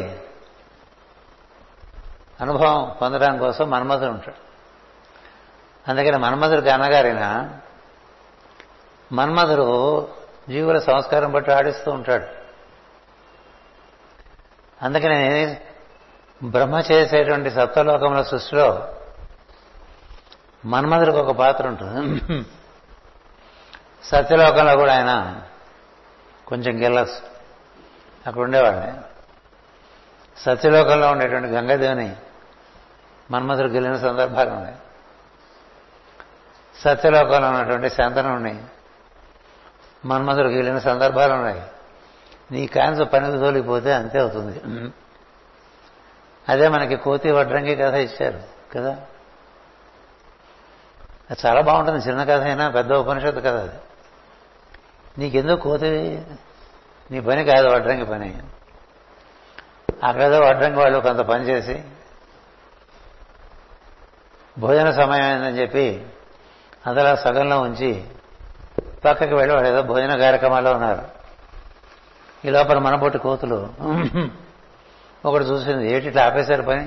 అనుభవం పొందడం కోసం మన్మధుడు ఉంటాడు అందుకని మన్మధుడికి అన్నగారైన మన్మధుడు జీవుల సంస్కారం బట్టి ఆడిస్తూ ఉంటాడు అందుకని బ్రహ్మ చేసేటువంటి సప్తలోకముల సృష్టిలో మన్మధుడికి ఒక పాత్ర ఉంటుంది సత్యలోకంలో కూడా ఆయన కొంచెం గిల్లస్ అక్కడ ఉండేవాడిని సత్యలోకంలో ఉండేటువంటి గంగాదేవిని మన్మధుడు గెలిన సందర్భాలు ఉన్నాయి సత్యలోకంలో ఉన్నటువంటి శాంతనుని మన్మధుడు గెలిన సందర్భాలు ఉన్నాయి నీ కాన్స్ పనికి తోలిపోతే అంతే అవుతుంది అదే మనకి కోతి వడ్రంగి కథ ఇచ్చారు కదా అది చాలా బాగుంటుంది చిన్న కథ అయినా పెద్ద ఉపనిషత్తు కథ అది నీకెందుకు కోతి నీ పని కాదు వడ్రంగి పని అక్కడేదో వడ్రంగి వాళ్ళు కొంత పని చేసి భోజన సమయం అయిందని చెప్పి అందులో సగంలో ఉంచి పక్కకి వెళ్ళి వాడు ఏదో భోజన కార్యక్రమాల్లో ఉన్నారు ఈ లోపల మనబొట్టి కోతులు ఒకటి చూసింది ఏటి ఇట్లా ఆపేశారు పని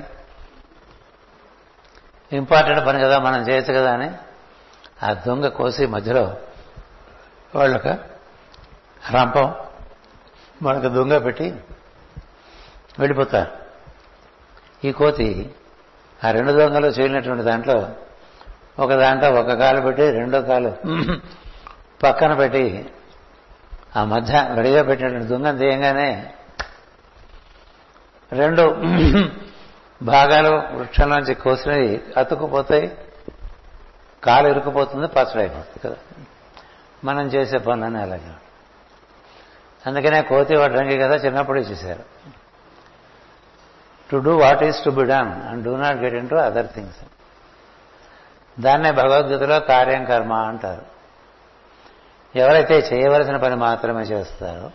ఇంపార్టెంట్ పని కదా మనం చేయొచ్చు కదా అని ఆ దొంగ కోసి మధ్యలో వాళ్ళొక రంపం వాళ్ళకి దొంగ పెట్టి వెళ్ళిపోతారు ఈ కోతి ఆ రెండు దొంగలు చేయనటువంటి దాంట్లో ఒక దాంట్లో ఒక కాలు పెట్టి రెండో కాలు పక్కన పెట్టి ఆ మధ్య రెడీగా పెట్టినటువంటి దొంగను తీయంగానే రెండు భాగాలు వృక్షంలోంచి కోసినవి అతుక్కుపోతాయి కాలు ఇరుక్కుపోతుంది పచ్చడైపోతుంది కదా మనం చేసే పనులని అలాగే అందుకనే కోతి వడ్రంగి కదా చిన్నప్పుడు చేశారు to do what is to be done and do not get into other things దాన్నే భగవద్గీతలో కార్యం కర్మ అంటారు ఎవరైతే చేయవలసిన పని మాత్రమే చేస్తారో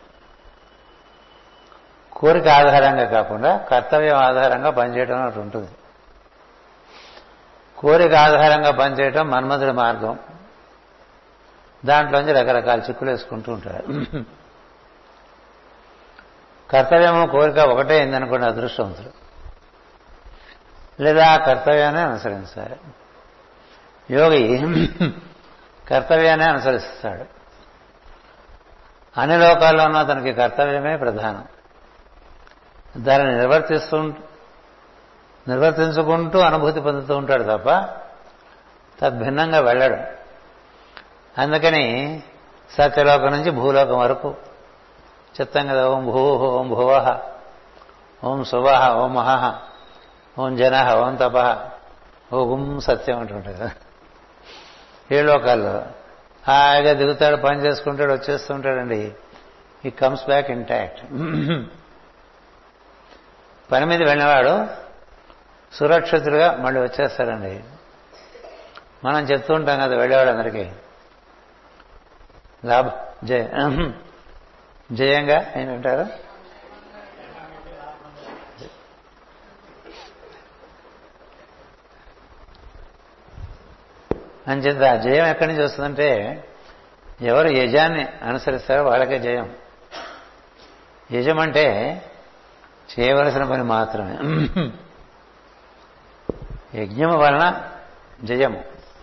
కోరిక ఆధారంగా కాకుండా కర్తవ్యం ఆధారంగా పనిచేయడం ఒకటి ఉంటుంది కోరిక ఆధారంగా పనిచేయటం మన్మధుడి మార్గం దాంట్లోంచి రకరకాల చిక్కులు వేసుకుంటూ ఉంటారు కర్తవ్యము కోరిక ఒకటే అయిందనుకోండి అదృష్టవంతుడు లేదా ఆ కర్తవ్యాన్ని అనుసరించాలి యోగి కర్తవ్యాన్ని అనుసరిస్తాడు అన్ని లోకాల్లోనూ అతనికి కర్తవ్యమే ప్రధానం దాన్ని నిర్వర్తిస్తూ నిర్వర్తించుకుంటూ అనుభూతి పొందుతూ ఉంటాడు తప్ప తద్భిన్నంగా వెళ్ళడు అందుకని సత్యలోకం నుంచి భూలోకం వరకు చెప్తాం కదా ఓం భూ ఓం భువ ఓం శుభ ఓం మహ ఓం జన ఓం తప ఓం సత్యం అంటుంటాడు కదా ఏ లోకాల్లో హాయిగా దిగుతాడు పని చేసుకుంటాడు వచ్చేస్తుంటాడండి ఈ కమ్స్ బ్యాక్ ఇంటాక్ట్ పని మీద వెళ్ళినవాడు సురక్షితుడుగా మళ్ళీ వచ్చేస్తాడండి మనం చెప్తూ ఉంటాం కదా వెళ్ళేవాడు అందరికీ లాభ జయ జయంగా ఏంటంటారు అంచేత ఆ జయం ఎక్కడి నుంచి వస్తుందంటే ఎవరు యజాన్ని అనుసరిస్తారో వాళ్ళకే జయం యజం అంటే చేయవలసిన పని మాత్రమే యజ్ఞము వలన జయము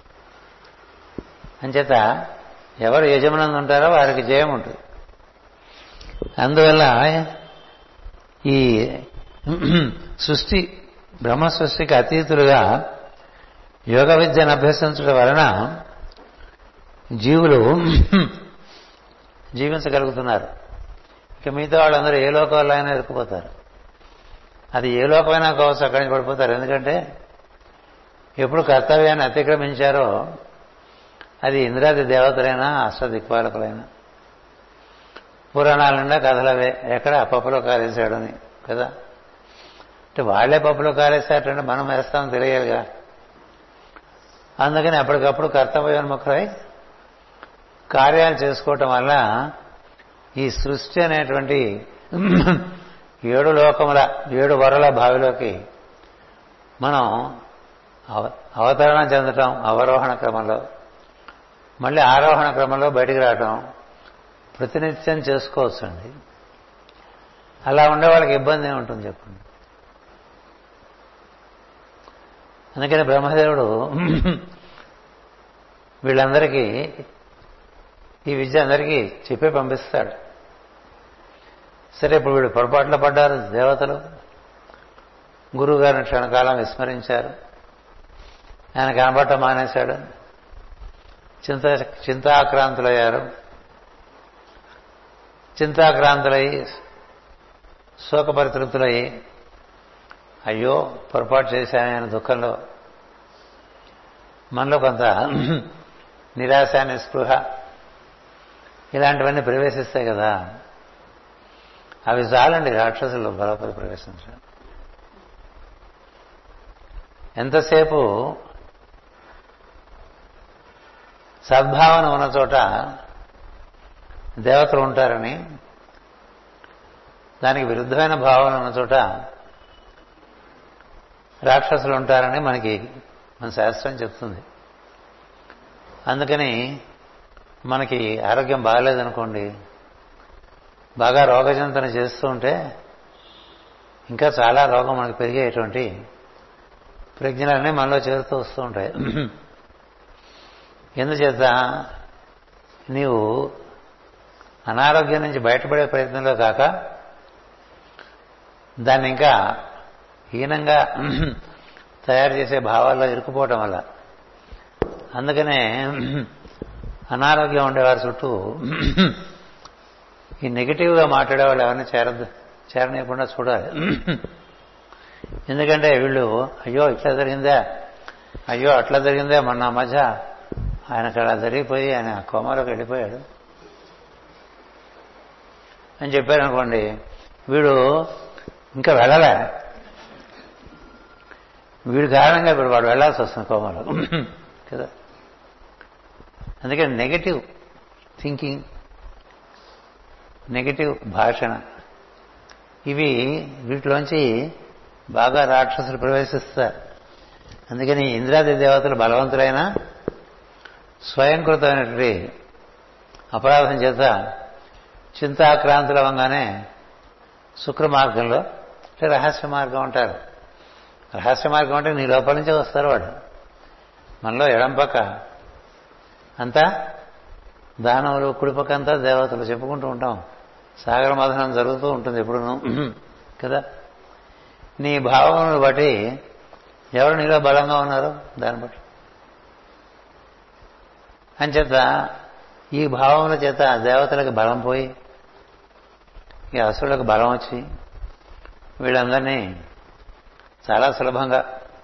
అంచేత ఎవరు యజమానందు ఉంటారో వారికి జయం ఉంటుంది అందువల్ల ఈ సృష్టి బ్రహ్మ సృష్టికి అతీతులుగా యోగ విద్యను అభ్యసించడం వలన జీవులు జీవించగలుగుతున్నారు ఇక మిగతా వాళ్ళందరూ ఏ లోకంలో అయినా ఇరుక్కుపోతారు అది ఏ లోకమైనా కావచ్చు అక్కడి నుంచి పడిపోతారు ఎందుకంటే ఎప్పుడు కర్తవ్యాన్ని అతిక్రమించారో అది ఇంద్రాది దేవతలైనా అష్టదిక్పాలకులైనా పురాణాల నిండా కథలవే ఎక్కడ పప్పులో కాలేశాడని కదా అంటే వాళ్లే పప్పులో కాలేశారంటే మనం వేస్తామని తెలియాలిగా అందుకని అప్పటికప్పుడు కర్తవ్యోన్ముఖులై కార్యాలు చేసుకోవటం వల్ల ఈ సృష్టి అనేటువంటి ఏడు లోకముల ఏడు వరల బావిలోకి మనం అవ- అవతరణ చెందటం అవరోహణ క్రమంలో మళ్ళీ ఆరోహణ క్రమంలో బయటికి రావటం ప్రతినిత్యం చేసుకోవచ్చండి అలా ఉండే వాళ్ళకి ఇబ్బంది ఏముంటుంది చెప్పండి అందుకని బ్రహ్మదేవుడు వీళ్ళందరికీ ఈ విద్య అందరికీ చెప్పి పంపిస్తాడు సరే ఇప్పుడు వీళ్ళు పొరపాట్లు పడ్డారు దేవతలు గురువు గారిని క్షణకాలం విస్మరించారు ఆయన కనబడటం మానేశాడు చింత చింతాక్రాంతులయ్యారు చింతాక్రాంతులయ్యి శోకపరితృప్తులయ్యి అయ్యో పొరపాటు చేశానని దుఃఖంలో మనలో కొంత నిరాశ నిస్పృహ ఇలాంటివన్నీ ప్రవేశిస్తాయి కదా అవి చాలండి రాక్షసులు బలపడి ప్రవేశించడం ఎంతసేపు సద్భావన ఉన్న చోట దేవతలు ఉంటారని దానికి విరుద్ధమైన భావన ఉన్న చోట రాక్షసులు ఉంటారని మనకి మన శాస్త్రం చెప్తుంది అందుకని మనకి ఆరోగ్యం బాగాలేదనుకోండి బాగా రోగజంతన చేస్తూ ఉంటే ఇంకా చాలా రోగం మనకి పెరిగేటువంటి ప్రజ్ఞలన్నీ మనలో చేరుతూ వస్తూ ఉంటాయి ఎందుచేత నీవు అనారోగ్యం నుంచి బయటపడే ప్రయత్నంలో కాక దాన్ని ఇంకా హీనంగా తయారు చేసే భావాల్లో ఇరుక్కుపోవటం వల్ల అందుకనే అనారోగ్యం ఉండేవారి చుట్టూ ఈ నెగిటివ్గా మాట్లాడేవాళ్ళు ఎవరిని చేరద్దు చేరనీయకుండా చూడాలి ఎందుకంటే వీళ్ళు అయ్యో ఇట్లా జరిగిందా అయ్యో అట్లా జరిగిందే మొన్న మధ్య ఆయనకు అలా జరిగిపోయి ఆయన కోమాలోకి వెళ్ళిపోయాడు అని చెప్పారనుకోండి వీడు ఇంకా వెళ్ళలే వీడి కారణంగా ఇప్పుడు వాడు వెళ్లాల్సి వస్తుంది కోమలో కదా అందుకని నెగటివ్ థింకింగ్ నెగటివ్ భాషణ ఇవి వీటిలోంచి బాగా రాక్షసులు ప్రవేశిస్తారు అందుకని ఇంద్రాది దేవతలు బలవంతులైన స్వయంకృతమైనటువంటి అపరాధం చేత చింతాక్రాంతులు అవ్వగానే శుక్ర మార్గంలో అంటే రహస్య మార్గం అంటారు రహస్య మార్గం అంటే నీ లోపల నుంచే వస్తారు వాడు మనలో ఎడంపక్క అంతా దానవులు కుడిపక్క అంతా దేవతలు చెప్పుకుంటూ ఉంటాం సాగర మథనం జరుగుతూ ఉంటుంది ఎప్పుడును కదా నీ భావములను బట్టి ఎవరు నీలో బలంగా ఉన్నారు దాన్ని బట్టి అంచేత ఈ భావముల చేత దేవతలకు బలం పోయి ఈ అసురులకు బలం వచ్చి వీళ్ళందరినీ చాలా సులభంగా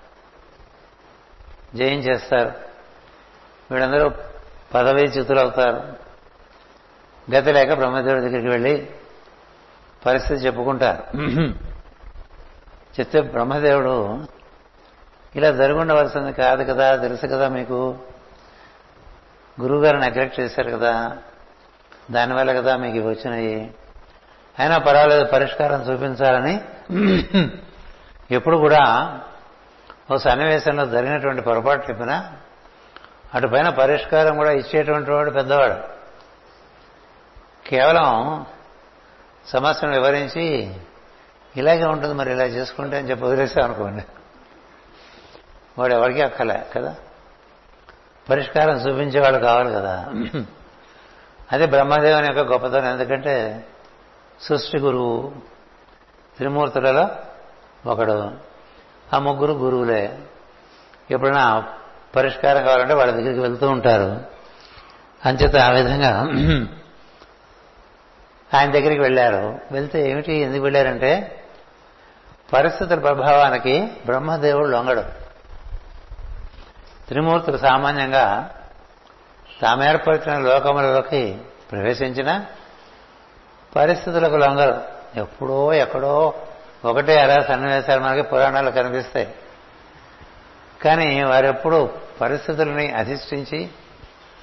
జయించేస్తారు వీళ్ళందరూ పదవీ చ్యుతులవుతారు గతి లేక బ్రహ్మదేవుడి దగ్గరికి వెళ్ళి పరిస్థితి చెప్పుకుంటారు చెప్తే బ్రహ్మదేవుడు ఇలా జరుగుండవలసింది కాదు కదా తెలుసు కదా మీకు గురువుగారు నెగ్లెక్ట్ చేశారు కదా దానివల్ల కదా మీకు ఇవి వచ్చినాయి అయినా పర్వాలేదు పరిష్కారం చూపించాలని ఎప్పుడు కూడా ఓ సన్నివేశంలో జరిగినటువంటి పొరపాటు చెప్పినా అటుపైన పరిష్కారం కూడా ఇచ్చేటువంటి వాడు పెద్దవాడు కేవలం సమస్యను వివరించి ఇలాగే ఉంటుంది మరి ఇలా చేసుకుంటే అని చెప్పి వదిలేసాం అనుకోండి వాడు ఎవరికి అక్కలే కదా పరిష్కారం చూపించేవాడు కావాలి కదా అదే బ్రహ్మదేవుని యొక్క గొప్పతనం ఎందుకంటే సృష్టి గురువు త్రిమూర్తులలో ఒకడు ఆ ముగ్గురు గురువులే ఎప్పుడైనా పరిష్కారం కావాలంటే వాళ్ళ దగ్గరికి వెళ్తూ ఉంటారు అంచేత ఆ విధంగా ఆయన దగ్గరికి వెళ్ళారు వెళ్తే ఏమిటి ఎందుకు వెళ్ళారంటే పరిస్థితుల ప్రభావానికి బ్రహ్మదేవుడు లొంగడు త్రిమూర్తులు సామాన్యంగా తాము ఏర్పరిచిన లోకములలోకి ప్రవేశించిన పరిస్థితులకు లొంగరు ఎప్పుడో ఎక్కడో ఒకటే అరా సన్నివేశాలు మనకి పురాణాలు కనిపిస్తాయి కానీ వారెప్పుడు పరిస్థితుల్ని అధిష్ఠించి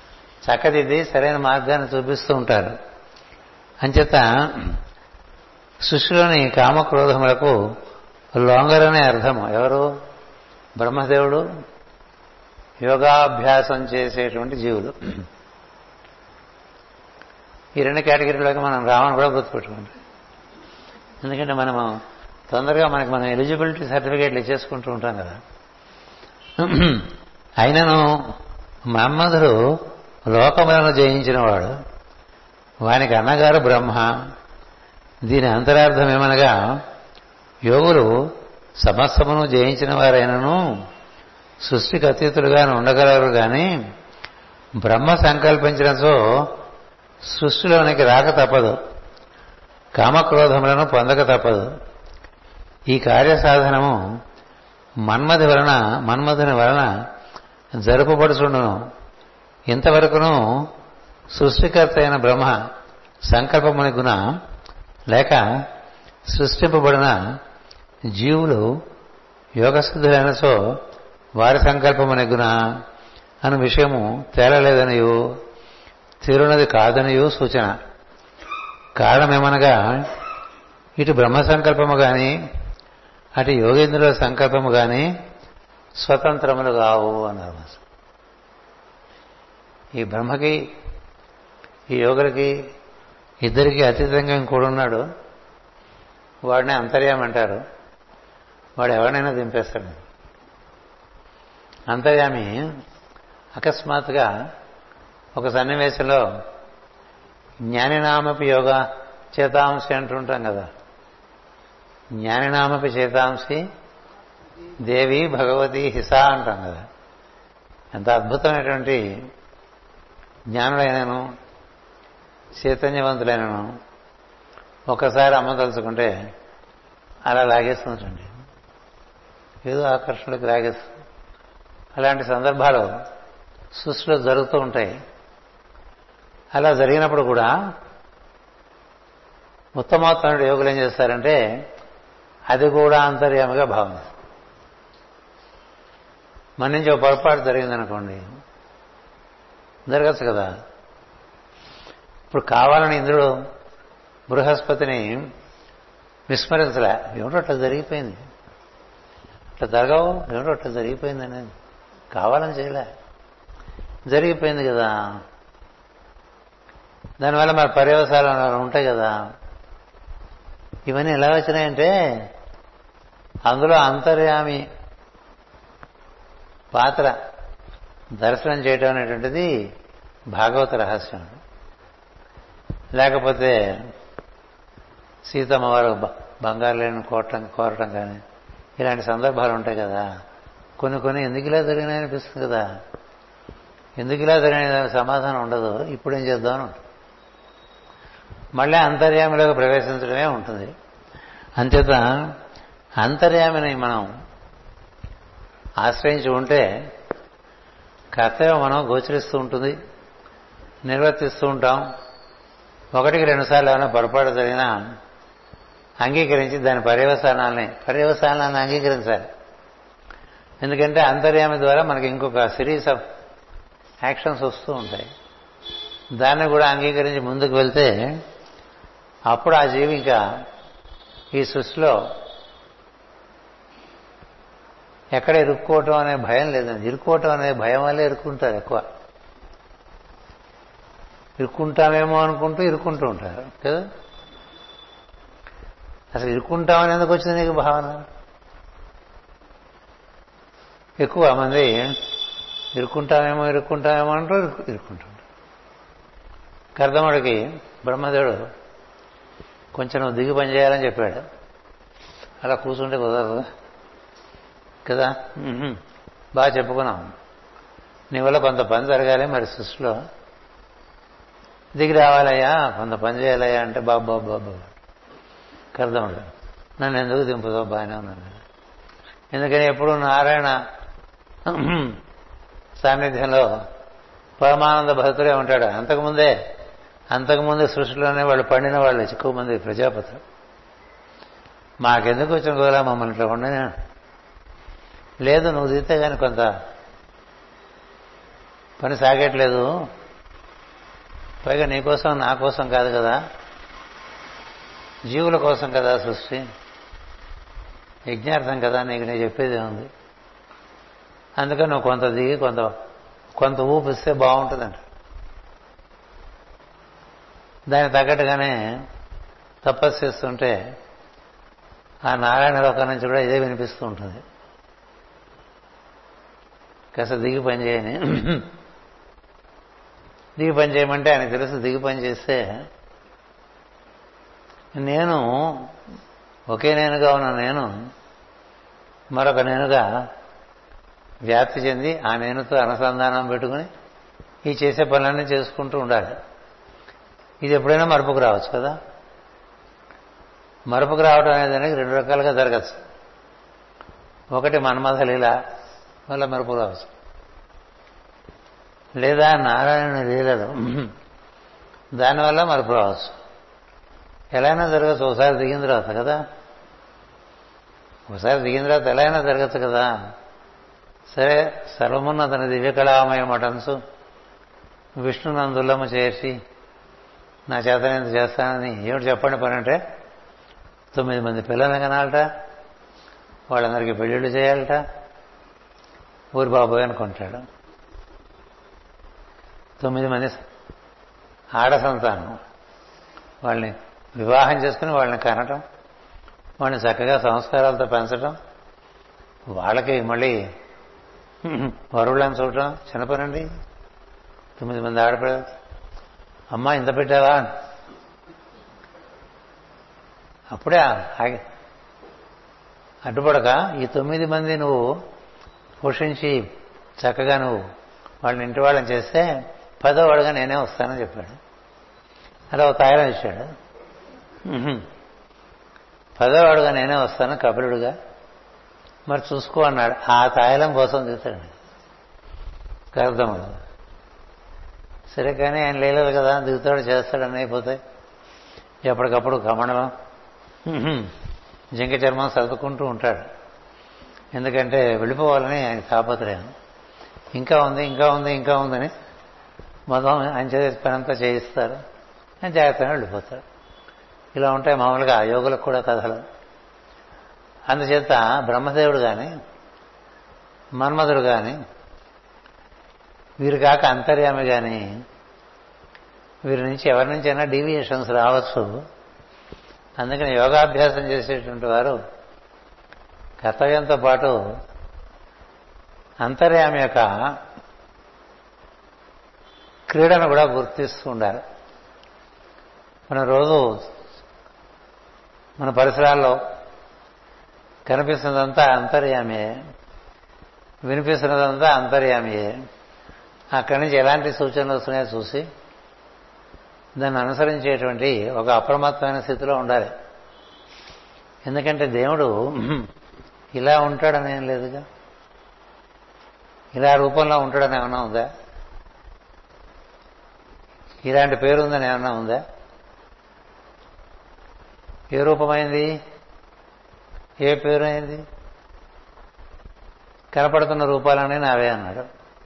చక్కదిద్ది సరైన మార్గాన్ని చూపిస్తూ ఉంటారు అంచేత సృష్టిలోని కామక్రోధములకు లొంగరనే అర్థము ఎవరు బ్రహ్మదేవుడు యోగాభ్యాసం చేసేటువంటి జీవులు ఈ రెండు కేటగిరీలోకి మనం రావని కూడా గుర్తుపెట్టుకుంటాం ఎందుకంటే మనము తొందరగా మనకి మనం ఎలిజిబిలిటీ సర్టిఫికేట్లు ఇచ్చేసుకుంటూ ఉంటాం కదా అయినను మన్మధుడు లోకములను జయించినవాడు వానికి అన్నగారు బ్రహ్మ దీని అంతరార్థం ఏమనగా యోగులు సమస్తమును జయించిన వారైనను సృష్టికి అతీతులుగా ఉండగలరు కానీ బ్రహ్మ సంకల్పించినచో సృష్టిలోనికి రాక తప్పదు కామక్రోధములను పొందక తప్పదు ఈ కార్యసాధనము మన్మధి వలన మన్మధుని వలన జరుపబడుచుండును ఇంతవరకును సృష్టికర్త అయిన బ్రహ్మ సంకల్పముని గుణ లేక సృష్టింపబడిన జీవులు యోగసిద్ధులైన సో వారి సంకల్పముని గుణ అను విషయము తేలలేదనియు తీరునది కాదనియు సూచన కారణమేమనగా ఇటు బ్రహ్మ సంకల్పము గాని అటు యోగేంద్రుల సంకల్పము గాని స్వతంత్రములు కావు అన్నారు ఈ బ్రహ్మకి ఈ యోగులకి ఇద్దరికి అతీతంగా ఇంకోడున్నాడు వాడిని అంతర్యామి అంటారు వాడు ఎవరినైనా దింపేస్తాడు అంతర్యామి అకస్మాత్తుగా ఒక సన్నివేశంలో జ్ఞానినామపి యోగ చేతాంశి అంటుంటాం కదా జ్ఞానినామపి చేతాంశి దేవి భగవతి హిస అంటాం కదా ఎంత అద్భుతమైనటువంటి జ్ఞానులైనను చైతన్యవంతులైనను ఒకసారి అమ్మ తలుచుకుంటే అలా లాగేస్తుందండి ఏదో ఆకర్షణకి లాగేస్తుంది అలాంటి సందర్భాలు సృష్టిలో జరుగుతూ ఉంటాయి అలా జరిగినప్పుడు కూడా ఉత్తమోత్తముడు యోగులు ఏం చేస్తారంటే అది కూడా అంతర్యామిగా భావన మన నుంచి ఒక పొరపాటు జరిగిందనుకోండి జరగచ్చు కదా ఇప్పుడు కావాలని ఇంద్రుడు బృహస్పతిని విస్మరించలే ఏమిటో అట్లా జరిగిపోయింది అట్లా జరగవు ఏమిటో అట్లా జరిగిపోయింది అనేది కావాలని చేయలే జరిగిపోయింది కదా దానివల్ల మరి పర్యవసాలు ఉంటాయి కదా ఇవన్నీ ఎలా వచ్చినాయంటే అందులో అంతర్యామి పాత్ర దర్శనం చేయటం అనేటువంటిది భాగవత రహస్యం లేకపోతే సీతమ్మ వారు బంగారు లేని కోరటం కోరటం కానీ ఇలాంటి సందర్భాలు ఉంటాయి కదా కొన్ని కొన్ని ఎందుకు ఇలా జరిగినాయి అనిపిస్తుంది కదా ఎందుకు ఇలా జరిగిన సమాధానం ఉండదు ఇప్పుడేం చేద్దామని ఉంటుంది మళ్ళీ అంతర్యామిలోకి ప్రవేశించడమే ఉంటుంది అంచేత అంతర్యామిని మనం ఆశ్రయించి ఉంటే కర్తవ్యం మనం గోచరిస్తూ ఉంటుంది నిర్వర్తిస్తూ ఉంటాం ఒకటికి రెండుసార్లు ఏమైనా పొరపాటు జరిగినా అంగీకరించి దాని పర్యవసానాలని పర్యవసానాలను అంగీకరించాలి ఎందుకంటే అంతర్యామి ద్వారా మనకి ఇంకొక సిరీస్ ఆఫ్ యాక్షన్స్ వస్తూ ఉంటాయి దాన్ని కూడా అంగీకరించి ముందుకు వెళ్తే అప్పుడు ఆ జీవి ఇంకా ఈ సృష్టిలో ఎక్కడ ఇరుక్కోవటం అనే భయం లేదండి ఇరుక్కోవటం అనే భయం వల్లే ఇరుక్కుంటారు ఎక్కువ ఇరుక్కుంటామేమో అనుకుంటూ ఇరుక్కుంటూ ఉంటారు కదా అసలు ఇరుక్కుంటామని ఎందుకు వచ్చింది నీకు భావన ఎక్కువ మంది ఇరుక్కుంటామేమో ఇరుక్కుంటామేమో అంటూ ఇరుక్కుంటుంటారు కర్దముడికి బ్రహ్మదేవుడు కొంచెం నువ్వు దిగి పని చేయాలని చెప్పాడు అలా కూర్చుంటే కుదరదు కదా బాగా చెప్పుకున్నాం నీ వల్ల కొంత పని జరగాలి మరి సృష్టిలో దిగి రావాలయ్యా కొంత పని చేయాలయ్యా అంటే బాబు బాబు బాబు కర్దముడు నన్ను ఎందుకు దింపుతావు బాగానే ఉన్నాను ఎందుకని ఎప్పుడు నారాయణ సాన్నిధ్యంలో పరమానంద భక్తుడే ఉంటాడు అంతకుముందే అంతకుముందే సృష్టిలోనే వాళ్ళు పండిన వాళ్ళు ఎక్కువ మంది ప్రజాపతులు మాకెందుకు వచ్చిన గోలా మమ్మల్ని ఇట్లా ఉండని లేదు నువ్వు దిగితే కానీ కొంత పని సాగట్లేదు పైగా నీకోసం నా కోసం కాదు కదా జీవుల కోసం కదా సృష్టి యజ్ఞార్థం కదా నీకు నేను చెప్పేది ఉంది అందుకని నువ్వు కొంత దిగి కొంత కొంత ఊపిస్తే బాగుంటుందంట దానికి తగ్గట్టుగానే తపస్సు చేస్తుంటే ఆ నారాయణ లోకం నుంచి కూడా ఇదే వినిపిస్తూ ఉంటుంది కాస్త దిగి పని చేయని దిగి పని చేయమంటే ఆయనకు తెలుసు దిగి పని చేస్తే నేను ఒకే నేనుగా ఉన్న నేను మరొక నేనుగా వ్యాప్తి చెంది ఆ నేనుతో అనుసంధానం పెట్టుకుని ఈ చేసే పనులన్నీ చేసుకుంటూ ఉండాలి ఇది ఎప్పుడైనా మరపుకు రావచ్చు కదా మరపుకు రావడం అనేది రెండు రకాలుగా జరగచ్చు ఒకటి మన్మథ లీల వల్ల మరపు రావచ్చు లేదా నారాయణ లీలలు దానివల్ల మరపు రావచ్చు ఎలా అయినా జరగచ్చు ఒకసారి దిగిన తర్వాత కదా ఒకసారి దిగిన తర్వాత ఎలా అయినా జరగచ్చు కదా సరే సర్వమున్న తన దివ్యకళామయ మఠంసు విష్ణునందులము చేసి నా చేత నేను చేస్తానని ఏమిటి చెప్పండి పని అంటే తొమ్మిది మంది పిల్లల్ని కనాలట వాళ్ళందరికీ పెళ్ళిళ్ళు చేయాలట ఊరి బాబోయ్ అనుకుంటాడు తొమ్మిది మంది ఆడ సంతానం వాళ్ళని వివాహం చేసుకుని వాళ్ళని కనటం వాళ్ళని చక్కగా సంస్కారాలతో పెంచడం వాళ్ళకి మళ్ళీ వరువులను చూడటం చిన్న పనండి తొమ్మిది మంది ఆడపిల్లలు అమ్మ ఇంత పెట్టావా అప్పుడే ఆగి అడ్డుపడక ఈ తొమ్మిది మంది నువ్వు పోషించి చక్కగా నువ్వు వాళ్ళని ఇంటి వాళ్ళని చేస్తే పదో వాడుగా నేనే వస్తానని చెప్పాడు అలా ఒక తాయిలం ఇచ్చాడు పదో వాడుగా నేనే వస్తాను కపిలుడుగా మరి చూసుకో అన్నాడు ఆ తాయిలం కోసం తీస్తాడు అర్థం సరే కానీ ఆయన లేలేదు కదా దిగుతాడు చేస్తాడని అయిపోతాయి ఎప్పటికప్పుడు కమణం జింక చర్మం సర్దుకుంటూ ఉంటాడు ఎందుకంటే వెళ్ళిపోవాలని ఆయన తాపత్రయం ఇంకా ఉంది ఇంకా ఉంది ఇంకా ఉందని మొత్తం ఆయన చేసే పనంతా చేయిస్తారు ఆయన జాగ్రత్తగా వెళ్ళిపోతాడు ఇలా ఉంటాయి మామూలుగా యోగులకు కూడా కథలు అందుచేత బ్రహ్మదేవుడు కానీ మన్మధుడు కానీ వీరు కాక అంతర్యామి కానీ వీరి నుంచి ఎవరి నుంచైనా డీవియేషన్స్ రావచ్చు అందుకని యోగాభ్యాసం చేసేటువంటి వారు కర్తవ్యంతో పాటు అంతర్యామి యొక్క క్రీడను కూడా గుర్తిస్తూ ఉండాలి మన రోజు మన పరిసరాల్లో కనిపిస్తున్నదంతా అంతర్యామియే వినిపిస్తున్నదంతా అంతర్యామియే అక్కడి నుంచి ఎలాంటి సూచనలు వస్తున్నాయో చూసి దాన్ని అనుసరించేటువంటి ఒక అప్రమత్తమైన స్థితిలో ఉండాలి ఎందుకంటే దేవుడు ఇలా ఉంటాడని ఏం లేదుగా ఇలా రూపంలో ఉంటాడని ఏమన్నా ఉందా ఇలాంటి పేరు ఉందని ఏమన్నా ఉందా ఏ రూపమైంది ఏ పేరు అయింది కనపడుతున్న రూపాలనే నావే అన్నాడు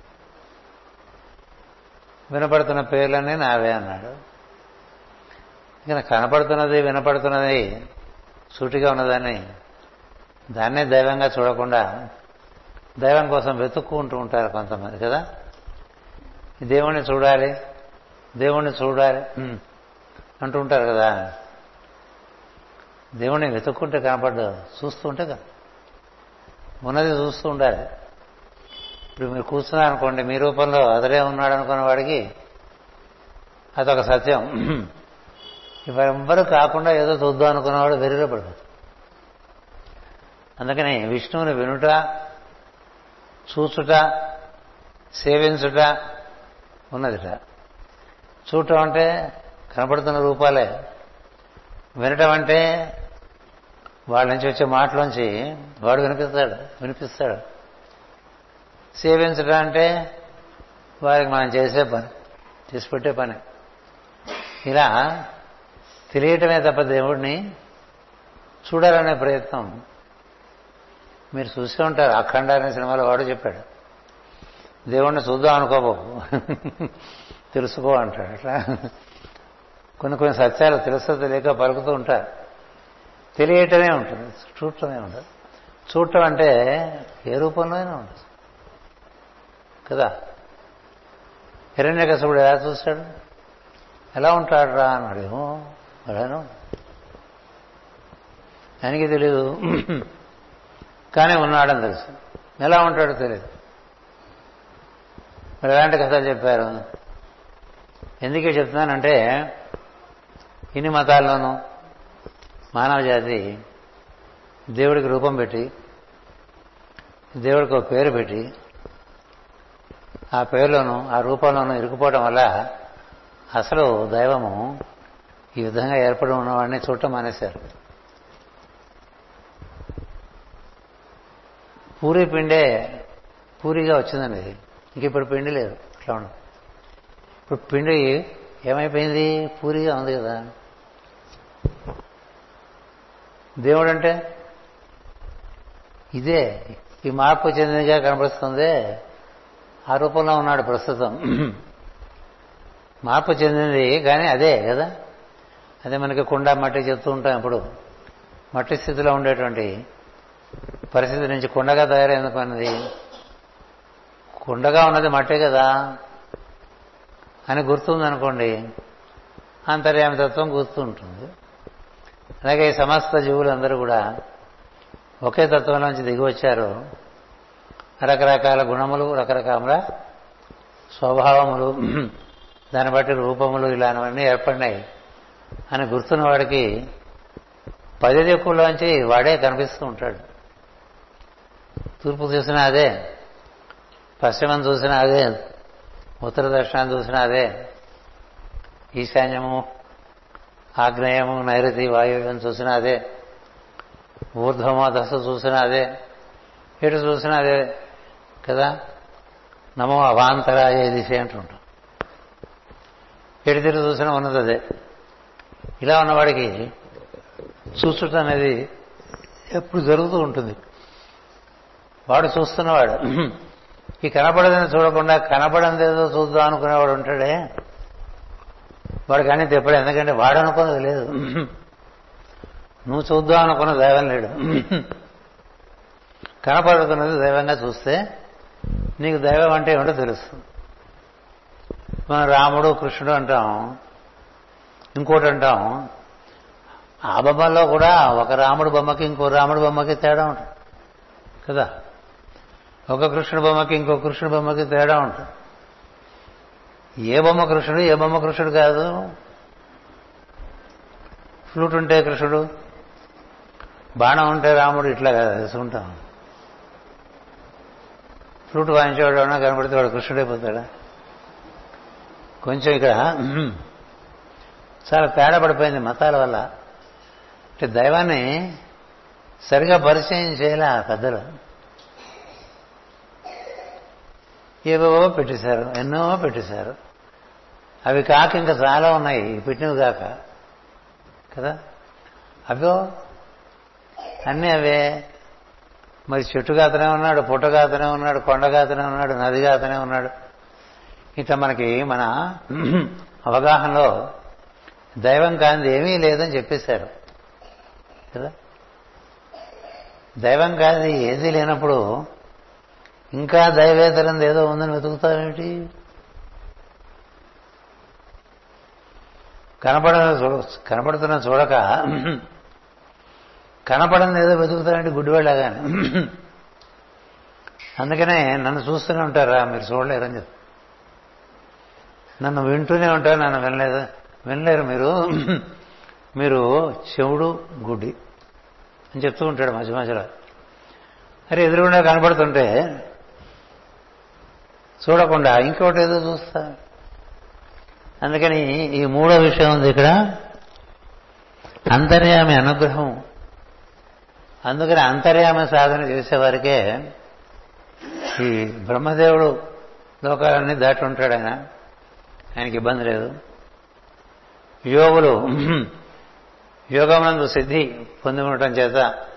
వినపడుతున్న పేర్లనే నావే అన్నాడు ఇక కనపడుతున్నది వినపడుతున్నది సూటిగా ఉన్నదాన్ని దాన్నే దైవంగా చూడకుండా దైవం కోసం వెతుక్కుంటూ ఉంటారు కొంతమంది కదా దేవుణ్ణి చూడాలి దేవుణ్ణి చూడాలి అంటూ ఉంటారు కదా దేవుణ్ణి వెతుక్కుంటే కనపడ్డు చూస్తూ ఉంటే కదా ఉన్నది చూస్తూ ఉండాలి ఇప్పుడు మీరు కూర్చున్నారు అనుకోండి మీ రూపంలో అదరే ఉన్నాడు అనుకున్న వాడికి అదొక సత్యం ఇవెవ్వరు కాకుండా ఏదో చూద్దాం అనుకున్నవాడు వెర్రిలో పడిపోతాడు అందుకని విష్ణువుని వినుట చూచుట సేవించుట ఉన్నదిట చూడటం అంటే కనపడుతున్న రూపాలే వినటం అంటే వాళ్ళ నుంచి వచ్చే మాటలోంచి వాడు వినిపిస్తాడు వినిపిస్తాడు సేవించడం అంటే వారికి మనం చేసే పని చేసి పెట్టే పని ఇలా తెలియటమే తప్ప దేవుడిని చూడాలనే ప్రయత్నం మీరు చూసే ఉంటారు అఖండ అనే సినిమాలో వాడు చెప్పాడు దేవుణ్ణి చూద్దాం అనుకోబోకు తెలుసుకో అంటాడు అట్లా కొన్ని కొన్ని సత్యాలు తెలుసో తెలియక పలుకుతూ ఉంటారు తెలియటమే ఉంటుంది చూడటమే ఉండదు చూడటం అంటే ఏ రూపంలోనే ఉండదు కదా హిరణ్యకశపుడు ఎలా చూశాడు ఎలా ఉంటాడు రా అన్నాడు ఏమో అలానే ఆయనకి తెలియదు కానీ ఉన్నాడని తెలుసు ఎలా ఉంటాడో తెలియదు మరి ఎలాంటి కథలు చెప్పారు ఎందుకే చెప్తున్నానంటే ఇన్ని మతాల్లోనూ మానవ జాతి దేవుడికి రూపం పెట్టి దేవుడికి ఒక పేరు పెట్టి ఆ పేరులోనూ ఆ రూపంలోనూ ఇరుకుపోవడం వల్ల అసలు దైవము ఈ విధంగా ఏర్పడి ఉన్నవాడిని చూడటం మానేశారు పూరి పిండే పూరిగా వచ్చిందండి ఇంక ఇప్పుడు పిండి లేదు అట్లా ఉండదు ఇప్పుడు పిండి ఏమైపోయింది పూరిగా ఉంది కదా దేవుడు అంటే ఇదే ఈ మార్పు చెందినగా కనపడుతుంది ఆ రూపంలో ఉన్నాడు ప్రస్తుతం మార్పు చెందింది కానీ అదే కదా అదే మనకి కుండ మట్టి చెప్తూ ఉంటాం ఇప్పుడు మట్టి స్థితిలో ఉండేటువంటి పరిస్థితి నుంచి కుండగా తయారైందుకు అన్నది కుండగా ఉన్నది మట్టే కదా అని గుర్తుందనుకోండి అంతర్యామి తత్వం గుర్తుంటుంది అలాగే ఈ సమస్త జీవులందరూ కూడా ఒకే తత్వంలోంచి దిగి వచ్చారు రకరకాల గుణములు రకరకాల స్వభావములు దాన్ని బట్టి రూపములు ఇలాంటివన్నీ ఏర్పడినాయి అని గుర్తున్న వాడికి పది దిక్కుల్లోంచి వాడే కనిపిస్తూ ఉంటాడు తూర్పు చూసినా అదే పశ్చిమం చూసినా అదే ఉత్తర దక్షిణం చూసినా అదే ఈశాన్యము ఆగ్నేయము నైరుతి వాయువ్యం చూసినా అదే ఊర్ధ్వమో దశ చూసినా అదే ఎటు చూసినా అదే కదా నమో అవాంతరాయ దిశ అంటుంటాం ఎటు తిరిగి చూసినా ఉన్నది అదే ఇలా ఉన్నవాడికి చూచుట అనేది ఎప్పుడు జరుగుతూ ఉంటుంది వాడు చూస్తున్నవాడు ఈ కనపడదని చూడకుండా కనపడంది ఏదో చూద్దాం అనుకునేవాడు ఉంటాడే వాడు కానీ తెప్పడు ఎందుకంటే వాడు అనుకున్నది లేదు నువ్వు చూద్దాం అనుకున్న దైవం లేడు కనపడుతున్నది దైవంగా చూస్తే నీకు దైవం అంటే ఏమిటో తెలుస్తుంది మనం రాముడు కృష్ణుడు అంటాం ఇంకోటి అంటాం ఆ బొమ్మల్లో కూడా ఒక రాముడు బొమ్మకి ఇంకో రాముడు బొమ్మకి తేడా ఉంటుంది కదా ఒక కృష్ణుడు బొమ్మకి ఇంకో కృష్ణుడు బొమ్మకి తేడా ఉంటుంది ఏ బొమ్మ కృష్ణుడు ఏ బొమ్మ కృష్ణుడు కాదు ఫ్లూట్ ఉంటే కృష్ణుడు బాణం ఉంటే రాముడు ఇట్లా ఉంటాం ఫ్లూట్ వాయించేవాడు ఏమన్నా కనపడితే వాడు కృష్ణుడైపోతాడా కొంచెం ఇక్కడ చాలా తేడా పడిపోయింది మతాల వల్ల అంటే దైవాన్ని సరిగా పరిచయం చేయలే ఆ పెద్దలు ఏవేవో పెట్టేశారు ఎన్నో పెట్టేశారు అవి కాక ఇంకా చాలా ఉన్నాయి పెట్టినవి కాక కదా అవో అన్నీ అవే మరి చెట్టుగా అతనే ఉన్నాడు పుట్టగా అతనే ఉన్నాడు కొండగా అతనే ఉన్నాడు నదిగా అతనే ఉన్నాడు ఇట్లా మనకి మన అవగాహనలో దైవం కాంతి ఏమీ లేదని చెప్పేశారు కదా దైవం కాదు ఏది లేనప్పుడు ఇంకా దైవేతరం ఏదో ఉందని వెతుకుతావేమిటి కనపడ కనపడుతున్న చూడక కనపడని ఏదో వెతుకుతారంటే గుడ్డివాళ్ళగానే అందుకనే నన్ను చూస్తూనే ఉంటారా మీరు చూడలేరని చెప్పి నన్ను వింటూనే ఉంటారు నన్ను వినలేదు వినలేరు మీరు మీరు చెవుడు గుడ్డి అని చెప్తూ ఉంటాడు మధ్య మధ్యలో అరే ఎదురుగుండా కనపడుతుంటే చూడకుండా ఇంకోటి ఏదో చూస్తా అందుకని ఈ మూడో విషయం ఉంది ఇక్కడ అంతర్యామి అనుగ్రహం అందుకని అంతర్యామి సాధన చేసేవారికే ఈ బ్రహ్మదేవుడు లోకాలన్నీ దాటి ఉంటాడు ఆయన ఆయనకి ఇబ్బంది లేదు యోగులు యోగమునందు సిద్ధి పొంది ఉండటం చేత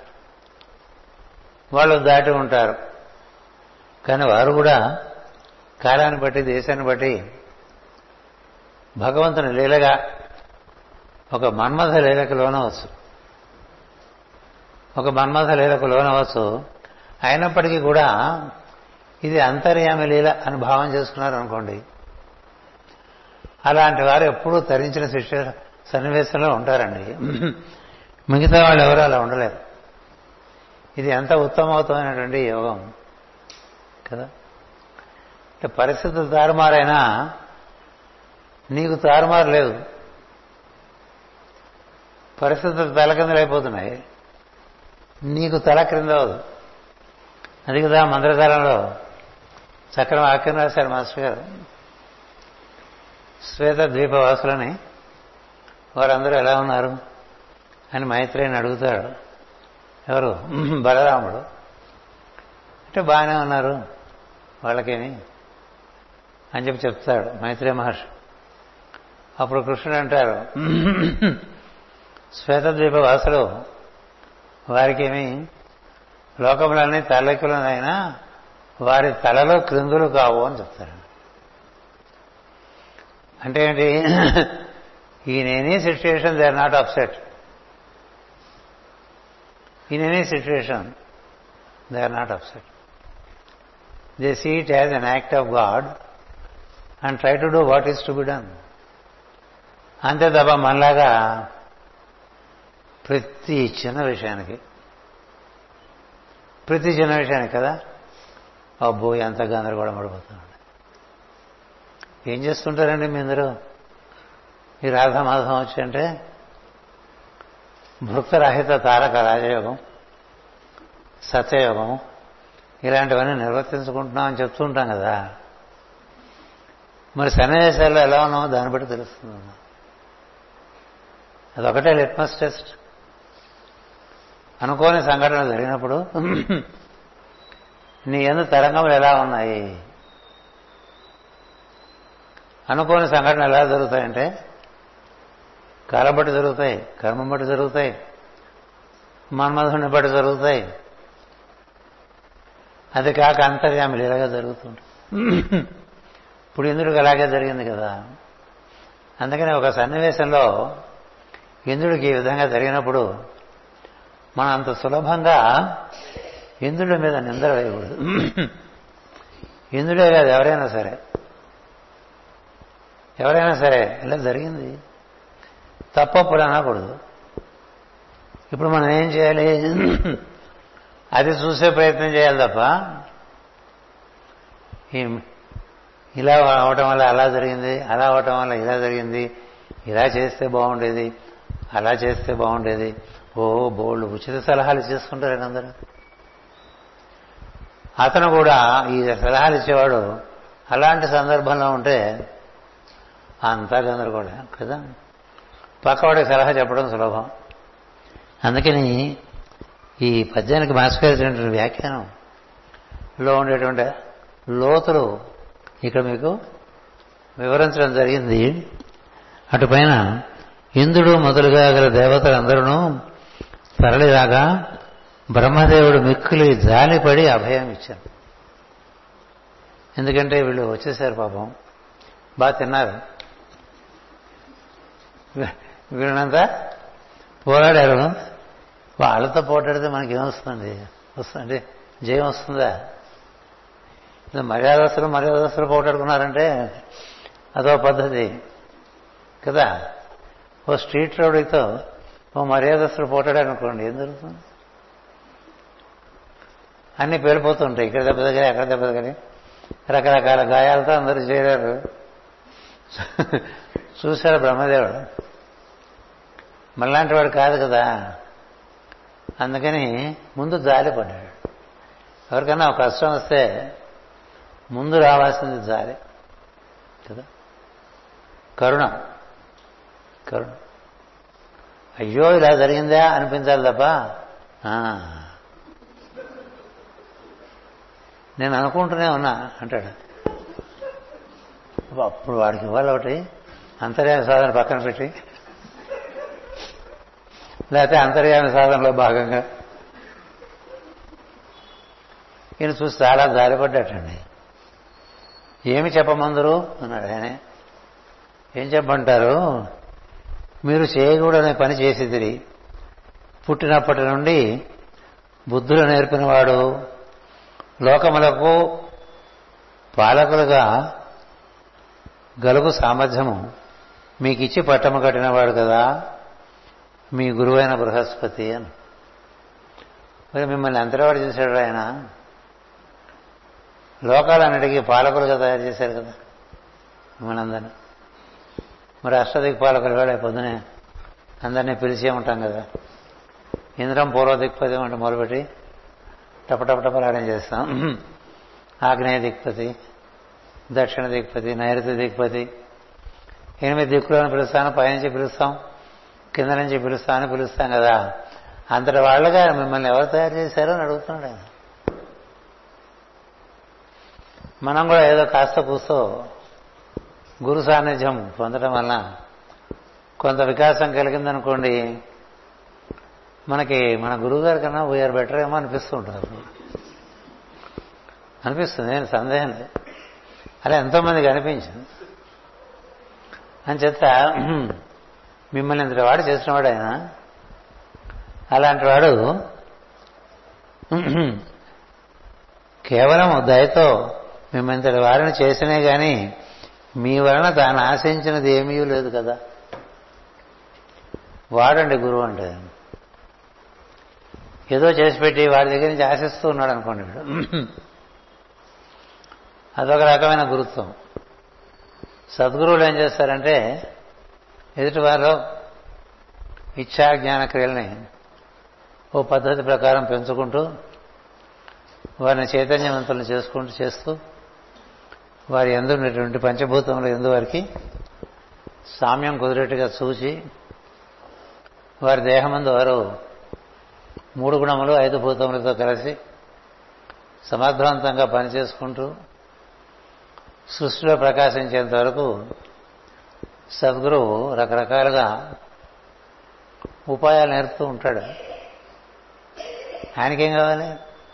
వాళ్ళు దాటి ఉంటారు కానీ వారు కూడా కాలాన్ని బట్టి దేశాన్ని బట్టి భగవంతుని లీలగా ఒక మన్మథ లీలకు లోనవచ్చు ఒక మన్మథ లీలకు లోనవచ్చు అయినప్పటికీ కూడా ఇది అంతర్యామి లీల అని భావం చేసుకున్నారు అనుకోండి అలాంటి వారు ఎప్పుడూ తరించిన శిక్ష సన్నివేశంలో ఉంటారండి మిగతా వాళ్ళు ఎవరు అలా ఉండలేరు ఇది ఎంత ఉత్తమవుతమైనటువంటి యోగం కదా అంటే పరిస్థితులు తారుమారైనా నీకు తారుమారు లేదు పరిస్థితులు తలకిందలైపోతున్నాయి నీకు తల క్రింద అవదు అది కదా మంత్రకాలంలో చక్రం ఆఖ్యం రాశారు మాస్టర్ గారు శ్వేత ద్వీపవాసులని వారందరూ ఎలా ఉన్నారు అని మైత్రేయిని అడుగుతాడు ఎవరు బలరాముడు అంటే బాగానే ఉన్నారు వాళ్ళకేమి అని చెప్పి చెప్తాడు మైత్రేయ మహర్షి అప్పుడు కృష్ణుడు అంటారు శ్వేతద్వీప వాసులు వారికేమి లోకములన్నీ తలెక్కులనైనా వారి తలలో క్రిందులు కావు అని చెప్తారు అంటే ఏంటి in any situation they are not upset in any situation they are not upset they see it as an act of God and try to do what is to be done అంతే తప్ప మనలాగా ప్రతి చిన్న విషయానికి ప్రతి చిన్న విషయానికి కదా అబ్బో ఎంత గందరగోళం పడిపోతున్నాడు ఏం చేస్తుంటారండి మీ అందరూ ఈ రాధామాధం వచ్చి అంటే భృక్తరహిత తారక రాజయోగం సత్యయోగం ఇలాంటివన్నీ నిర్వర్తించుకుంటున్నామని చెప్తూ ఉంటాం కదా మరి సన్నివేశాల్లో ఎలా ఉన్నామో దాన్ని బట్టి తెలుస్తుంది అదొకటే లిట్మస్ టెస్ట్ అనుకోని సంఘటన జరిగినప్పుడు నీ ఎందు తరంగములు ఎలా ఉన్నాయి అనుకోని సంఘటన ఎలా జరుగుతాయంటే కాలం బట్టి జరుగుతాయి కర్మం బట్టి జరుగుతాయి మన్మధుని బట్టి జరుగుతాయి అది కాక అంతర్యామి లీలగా జరుగుతుంది ఇప్పుడు ఇంద్రుడికి అలాగే జరిగింది కదా అందుకని ఒక సన్నివేశంలో ఇంద్రుడికి ఈ విధంగా జరిగినప్పుడు మనం అంత సులభంగా ఇంద్రుడి మీద నిందలు వేయకూడదు ఇంద్రుడే కాదు ఎవరైనా సరే ఎవరైనా సరే ఇలా జరిగింది తప్పప్పుడు అనకూడదు ఇప్పుడు మనం ఏం చేయాలి అది చూసే ప్రయత్నం చేయాలి తప్ప ఇలా అవటం వల్ల అలా జరిగింది అలా అవటం వల్ల ఇలా జరిగింది ఇలా చేస్తే బాగుండేది అలా చేస్తే బాగుండేది ఓ బోల్డ్ ఉచిత సలహాలు చేసుకుంటారు అందరూ అతను కూడా ఈ సలహాలు ఇచ్చేవాడు అలాంటి సందర్భంలో ఉంటే అంతా గందరగోళం కదా పక్కవాడికి సలహా చెప్పడం సులభం అందుకని ఈ పద్యానికి మాస్కరించినటువంటి వ్యాఖ్యానంలో ఉండేటువంటి లోతులు ఇక్కడ మీకు వివరించడం జరిగింది అటుపైన ఇంద్రుడు మొదలుగా గల దేవతలందరూ తరలిరాగా బ్రహ్మదేవుడు మిక్కులి జాలిపడి అభయం ఇచ్చారు ఎందుకంటే వీళ్ళు వచ్చేసారు పాపం బాగా తిన్నారు వీళ్ళంతా పోరాడారు వాళ్ళతో పోటాడితే మనకి ఏమొస్తుంది వస్తుంది జయం వస్తుందా మర్యాదస్తులు మర్యాదస్తులు పోటాడుకున్నారంటే అదో పద్ధతి కదా ఓ స్ట్రీట్ రౌడీతో ఓ మర్యాదస్తులు పోటాడనుకోండి ఏం జరుగుతుంది అన్నీ పేలిపోతుంటాయి ఇక్కడ దెబ్బ దగ్గర అక్కడ దెబ్బ దగ్గర రకరకాల గాయాలతో అందరూ చేరారు చూశారు బ్రహ్మదేవుడు మళ్ళాంటి వాడు కాదు కదా అందుకని ముందు జాలి పడ్డాడు ఎవరికైనా ఒక కష్టం వస్తే ముందు రావాల్సింది జాలి కదా కరుణ కరుణ అయ్యో ఇలా జరిగిందా అనిపించాలి తప్ప నేను అనుకుంటూనే ఉన్నా అంటాడు అప్పుడు వాడికి ఇవ్వాలి ఒకటి అంతర్యామి సాధన పక్కన పెట్టి లేకపోతే అంతర్యామి సాధనలో భాగంగా ఈయన చూసి చాలా జారిపడ్డాటండి ఏమి చెప్పమందరు అన్నాడు ఆయనే ఏం చెప్పంటారు మీరు చేయకూడని పని చేసేది పుట్టినప్పటి నుండి బుద్ధులు నేర్పినవాడు లోకములకు పాలకులుగా గలుగు సామర్థ్యము మీకు ఇచ్చి పట్టము కట్టినవాడు కదా మీ గురువైన బృహస్పతి అని మరి మిమ్మల్ని ఎంతవాడు చేశాడు ఆయన లోకాలన్నిటికీ పాలకులుగా తయారు చేశారు కదా మిమ్మల్ని అందరినీ మరి అష్టదిక్ పాలకులు వేళ పొద్దునే అందరినీ పిలిచే ఉంటాం కదా ఇంద్రం పూర్వ దిక్పతి అంటే మొదలుపెట్టి టపటపటపలాడడం చేస్తాం ఆగ్నేయ దిక్పతి దక్షిణ దిక్పతి నైరుతి దిక్పతి ఎనిమిది దిక్కులను పిలుస్తాను పైనుంచి పిలుస్తాం కింద నుంచి పిలుస్తాను పిలుస్తాం కదా అంతటి వాళ్ళుగా మిమ్మల్ని ఎవరు తయారు చేశారో అని అడుగుతున్నాడు ఆయన మనం కూడా ఏదో కాస్త కూస్తో గురు సాన్నిధ్యం పొందడం వలన కొంత వికాసం కలిగిందనుకోండి మనకి మన గురువు గారి కన్నా వీఆర్ బెటర్ ఏమో అనిపిస్తూ ఉంటారు అనిపిస్తుంది నేను సందేహం లేదు అలా ఎంతోమందికి అనిపించింది అని చెత్త మిమ్మల్ని ఇంతటి వాడు చేసినవాడు ఆయన అలాంటి వాడు కేవలం దయతో మిమ్మల్ని వారిని చేసినే గాని మీ వలన తాను ఆశించినది ఏమీ లేదు కదా వాడండి గురువు అంటే ఏదో చేసి పెట్టి వాడి దగ్గర నుంచి ఆశిస్తూ ఉన్నాడు అనుకోండి వీడు అదొక రకమైన గురుత్వం సద్గురువులు ఏం చేస్తారంటే ఎదుటి వారిలో ఇచ్ఛా జ్ఞాన క్రియల్ని ఓ పద్ధతి ప్రకారం పెంచుకుంటూ వారిని చైతన్యవంతులను చేసుకుంటూ చేస్తూ వారి ఎందు ఉన్నటువంటి పంచభూతంలో ఎందు వారికి సామ్యం కుదిరేట్టుగా చూసి వారి దేహమందు వారు మూడు గుణములు ఐదు భూతములతో కలిసి సమర్థవంతంగా పనిచేసుకుంటూ సృష్టిలో ప్రకాశించేంత వరకు సద్గురువు రకరకాలుగా ఉపాయాలు నేర్పుతూ ఉంటాడు ఆయనకేం కావాలి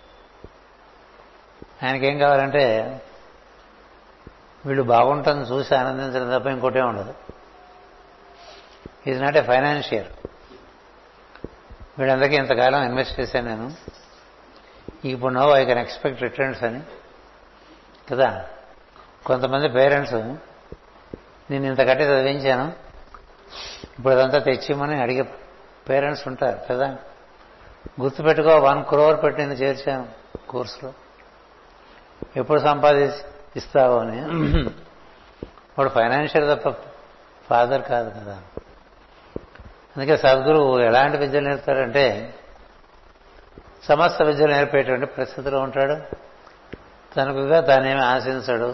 ఆయనకేం కావాలంటే వీళ్ళు బాగుంటుంది చూసి ఆనందించడం తప్ప ఇంకోటే ఉండదు ఈజ్ నాట్ ఏ ఫైనాన్షియర్ వీళ్ళందరికీ ఇంతకాలం ఇన్వెస్ట్ చేశాను నేను ఇప్పుడు no I can expect returns అని కదా కొంతమంది పేరెంట్స్ నేను ఇంత కట్టి చదివించాను ఇప్పుడు అదంతా తెచ్చిమని అడిగే పేరెంట్స్ ఉంటారు కదా గుర్తుపెట్టుకో వన్ క్రోర్ పెట్టి నేను చేర్చాను కోర్సులో ఎప్పుడు సంపాదించి ఇస్తావు అని వాడు ఫైనాన్షియల్ తప్ప ఫాదర్ కాదు కదా అందుకే సద్గురువు ఎలాంటి విద్యలు నేర్పుతారంటే సమస్త విద్యలు నేర్పేటువంటి పరిస్థితిలో ఉంటాడు తనకుగా తానేమి ఆశించడు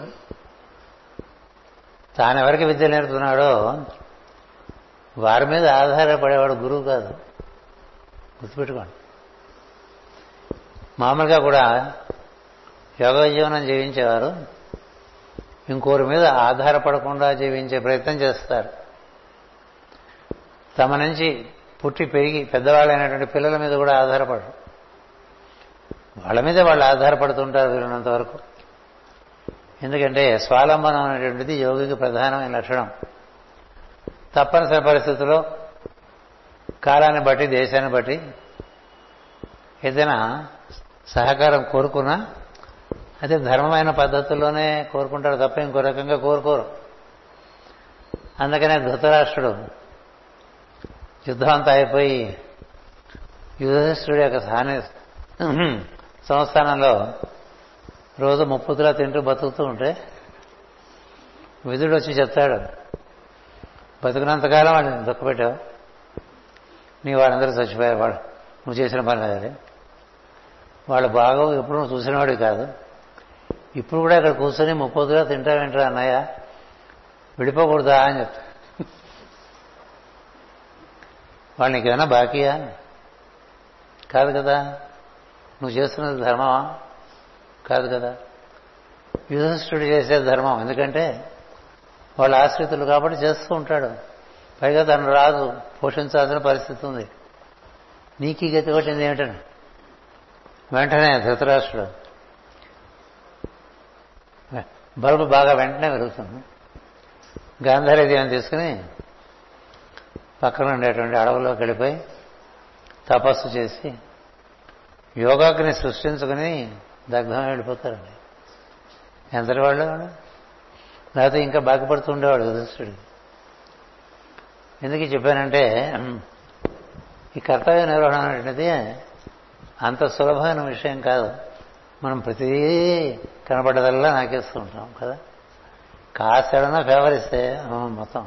తానెవరికి విద్య నేర్పుతున్నాడో వారి మీద ఆధారపడేవాడు గురువు కాదు గుర్తుపెట్టుకోండి మామూలుగా కూడా యోగ జీవనం జీవించేవారు ఇంకోరి మీద ఆధారపడకుండా జీవించే ప్రయత్నం చేస్తారు తమ నుంచి పుట్టి పెరిగి పెద్దవాళ్ళైనటువంటి పిల్లల మీద కూడా ఆధారపడరు వాళ్ళ మీద వాళ్ళు ఆధారపడుతుంటారు వీరున్నంత వరకు ఎందుకంటే స్వాలంబనం అనేటువంటిది యోగికి ప్రధానమైన లక్షణం తప్పనిసరి పరిస్థితుల్లో కాలాన్ని బట్టి దేశాన్ని బట్టి ఏదైనా సహకారం కోరుకున్నా అదే ధర్మమైన పద్ధతుల్లోనే కోరుకుంటారు తప్ప ఇంకో రకంగా కోరుకోరు అందుకనే ధృతరాష్ట్రుడు యుద్ధం అంతా అయిపోయి యుధిష్ఠుడి యొక్క సహాని సంస్థానంలో రోజు ముప్పుతులా తింటూ బతుకుతూ ఉంటే విధుడు వచ్చి చెప్తాడు బతుకున్నంతకాలం వాడిని దుఃఖపెట్టావు నీ వాళ్ళందరూ చచ్చిపోయారు వాడు నువ్వు చేసిన పని అది వాళ్ళు బాగా ఎప్పుడు నువ్వు చూసినవాడివి కాదు ఇప్పుడు కూడా ఇక్కడ కూర్చొని ముప్పొద్దుగా తింటావేంట్రా అన్నయ్య విడిపోకూడదా అని చెప్తా వాళ్ళు నీకేమైనా బాకీయా కాదు కదా నువ్వు చేస్తున్నది ధర్మమా కాదు కదా యుధిష్ఠుడు చేసే ధర్మం ఎందుకంటే వాళ్ళ ఆశ్రితులు కాబట్టి చేస్తూ ఉంటాడు పైగా తను రాదు పోషించాల్సిన పరిస్థితి ఉంది నీకు ఈ గతి కొట్టింది ఏమిటని వెంటనే ధృతరాష్ట్రుడు బల్బు బాగా వెంటనే వెలుగుతుంది గాంధారీ దీవెన తీసుకుని పక్కన ఉండేటువంటి అడవులోకి వెళ్ళిపోయి తపస్సు చేసి యోగాకుని సృష్టించుకుని దగ్ధం వెళ్ళిపోతారండి ఎంతటి వాళ్ళు లేకపోతే ఇంకా బాగుపడుతూ ఉండేవాడు యుధిష్ఠుడు ఎందుకు చెప్పానంటే ఈ కర్తవ్య నిర్వహణ అనేటువంటిది అంత సులభమైన విషయం కాదు మనం ప్రతి కనపడ్డదల్లా నాకేస్తూ ఉంటాం కదా కాస్త ఏడన్నా ఫేవర్ ఇస్తే మొత్తం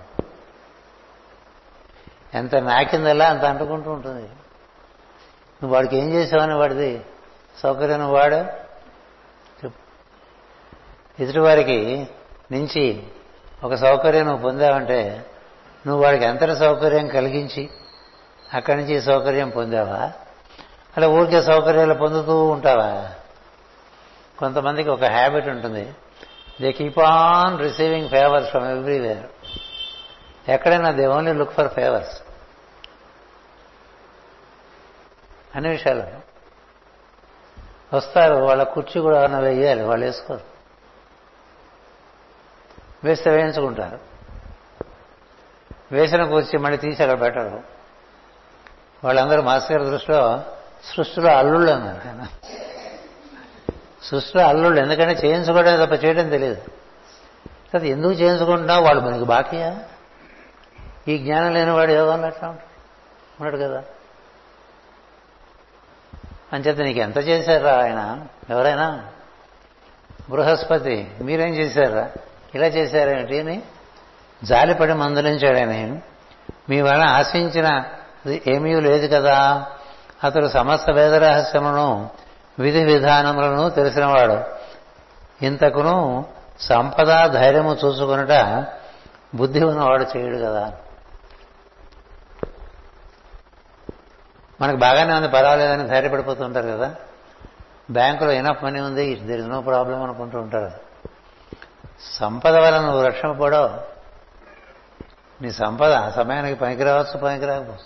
ఎంత నాకిందల్లా అంత అంటుకుంటూ ఉంటుంది నువ్వు వాడికి ఏం చేసావని వాడిది సౌకర్యం నువ్వు వాడు చెప్పు ఎదుటి వారికి నుంచి ఒక సౌకర్యం నువ్వు పొందావంటే నువ్వు వాడికి ఎంతటి సౌకర్యం కలిగించి అక్కడి నుంచి ఈ సౌకర్యం పొందావా అలా ఊరికే సౌకర్యాలు పొందుతూ ఉంటావా కొంతమందికి ఒక హ్యాబిట్ ఉంటుంది they keep on receiving favours from everywhere ఎక్కడైనా they only look for favours అన్ని విషయాలు వస్తారు వాళ్ళ కుర్చీ కూడా ఏమైనా వేయాలి వాళ్ళు వేసుకోరు వేస్తే వేయించుకుంటారు వేసిన కుర్చీ మళ్ళీ తీసి అక్కడ పెట్టరు వాళ్ళందరూ మాస్టర్ గారి దృష్టిలో సృష్టిలో అల్లుళ్ళు అన్నారు ఆయన సృష్టిలో అల్లుళ్ళు ఎందుకంటే చేయించుకోవడం తప్ప చేయడం తెలియదు అది ఎందుకు చేయించుకుంటున్నావు వాళ్ళు మనకి బాకీయా ఈ జ్ఞానం లేనివాడు యోగంలో ఎట్లా ఉన్నాడు కదా అంచేత నీకు ఎంత చేశారా ఆయన ఎవరైనా బృహస్పతి మీరేం చేశారా ఇలా చేశారేమిటి అని జాలిపడి మందలించాడు ఆయన మీ వలన ఆశించిన ఏమీ లేదు కదా అతడు సమస్త వేద రహస్యములను విధి విధానములను తెలిసినవాడు ఇంతకును సంపద ధైర్యము చూసుకున్నట బుద్ధి ఉన్నవాడు చేయడు కదా మనకు బాగానే ఉంది పర్వాలేదని ధైర్యపడిపోతూ ఉంటారు కదా బ్యాంకులో ఎనఫ్ మనీ ఉంది దెర్ ఇస్ నో ప్రాబ్లం అనుకుంటూ ఉంటారు సంపద వల్ల నువ్వు రక్షణ పడో నీ సంపద ఆ సమయానికి పనికి రావచ్చు పనికి రాకపోవచ్చు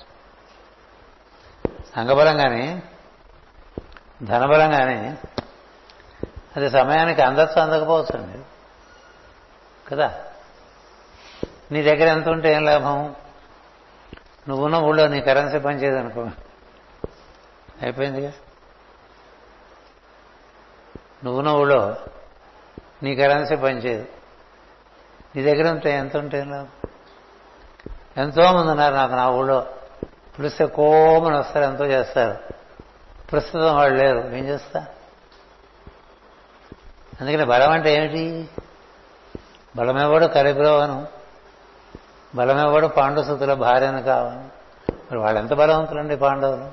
అంగబలం కానీ ధనబలం కానీ అది సమయానికి అందచ్చు అందకపోవచ్చు అండి కదా నీ దగ్గర ఎంత ఉంటే ఏం లాభం నువ్వున్న ఊళ్ళో నీ కరెన్సీ పనిచేయదు అనుకో అయిపోయిందిగా నువ్వున్న ఊళ్ళో నీ కరెన్సీ పనిచేయదు నీ దగ్గర ఉంటే ఎంత ఉంటే ఏం లాభం ఎంతో మంది ఉన్నారు నాకు నా ఊళ్ళో పిలిస్తే కోమని వస్తారు ఎంతో చేస్తారు ప్రస్తుతం వాళ్ళు లేరు ఏం చేస్తా అందుకని బలం అంటే ఏమిటి బలమేవాడు కలిపిరవను బలమేవాడు పాండుసుతుల భార్యను కావను మరి వాళ్ళు ఎంత బలవంతులండి పాండవులు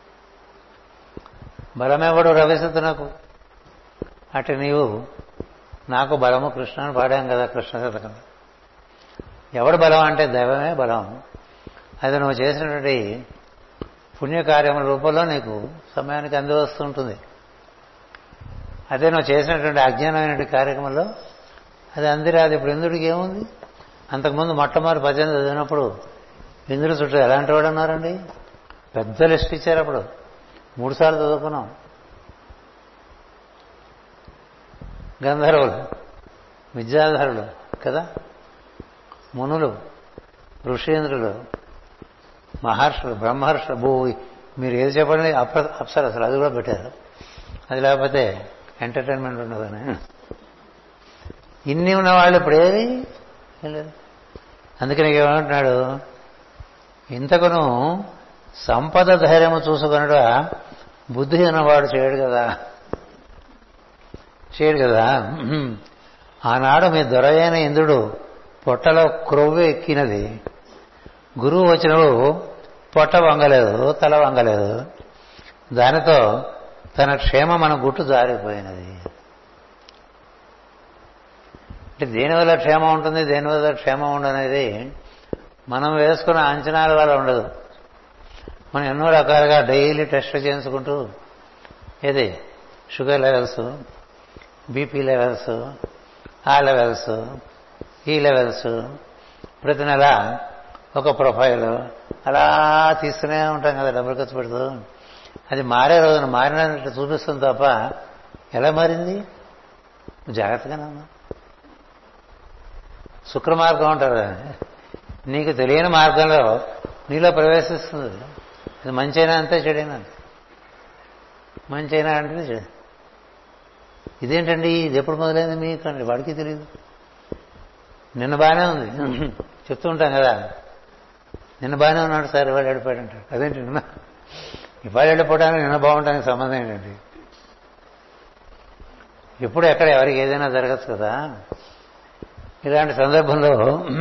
బలమేవాడు రవిసుతునకు అటు నీవు నాకు బలము కృష్ణ అని పాడాం కదా కృష్ణ శతకం ఎవడు బలం అంటే దైవమే బలం అది నువ్వు చేసినటువంటి పుణ్యకార్యముల రూపంలో నీకు సమయానికి అంది వస్తుంటుంది అదే నువ్వు చేసినటువంటి అజ్ఞానమైనటువంటి కార్యక్రమంలో అది అందిరాదు ఇప్పుడు ఇంద్రుడికి ఏముంది అంతకుముందు మొట్టమొదటి పద్దెనిమిది చదివినప్పుడు ఇంద్రుడు చుట్టూ ఎలాంటి వాడు అన్నారండి పెద్ద లిస్ట్ ఇచ్చారు అప్పుడు మూడు సార్లు చదువుకున్నాం గంధర్వులు విద్యాధరులు కదా మునులు ఋషేంద్రులు మహర్షులు బ్రహ్మర్షులు భూ మీరు ఏది చెప్పండి అప్ర అప్సరసలు అది కూడా పెట్టారు అది లేకపోతే ఎంటర్టైన్మెంట్ ఉండదని ఇన్ని ఉన్నవాళ్ళు ఇప్పుడు ఏది లేదు అందుకని ఏమంటున్నాడు ఇంతకును సంపద ధైర్యము చూసుకునడా బుద్ధి ఉన్నవాడు చేయడు కదా చేయడు కదా ఆనాడు మీ దొరయైన ఇంద్రుడు పొట్టలో క్రొవ్వు ఎక్కినది గురువు వచ్చినప్పుడు పొట్ట వంగలేదు తల వంగలేదు దానితో తన క్షేమం మన గుట్టు జారిపోయినది అంటే దేనివల్ల క్షేమం ఉంటుంది దేనివల్ల క్షేమం ఉండనేది మనం వేసుకున్న అంచనాల వల్ల ఉండదు మనం ఎన్నో రకాలుగా డైలీ టెస్ట్ చేసుకుంటూ ఏది షుగర్ లెవెల్స్ బీపీ లెవెల్స్ ఆ లెవెల్స్ ఈ లెవెల్స్ ప్రతి నెల ఒక ప్రొఫైల్ అలా తీస్తూనే ఉంటాం కదా డబ్బులు ఖర్చు పెడుతూ అది మారే రోజున మారినట్టు చూపిస్తుంది తప్ప ఎలా మారింది జాగ్రత్తగానే ఉన్నా శుక్ర మార్గం అంటారు నీకు తెలియని మార్గంలో నీలో ప్రవేశిస్తుంది అది మంచైనా అంతే చెడైనా అంతే మంచి అయినా అంటే చెడు. ఇదేంటండి ఇది ఎప్పుడు మొదలైంది మీకు అంటే వాడికి తెలియదు నిన్న బాగానే ఉంది చెప్తూ ఉంటాం కదా నిన్న బాగానే ఉన్నాడు సార్ ఇవాళ వెళ్ళిపోయాడు అంటాడు అదేంటి నిన్న ఇవాళ వెళ్ళిపోవడానికి నిన్న బాగుంటానికి సంబంధం ఏంటండి ఎప్పుడు ఎక్కడ ఎవరికి ఏదైనా జరగచ్చు కదా ఇలాంటి సందర్భంలో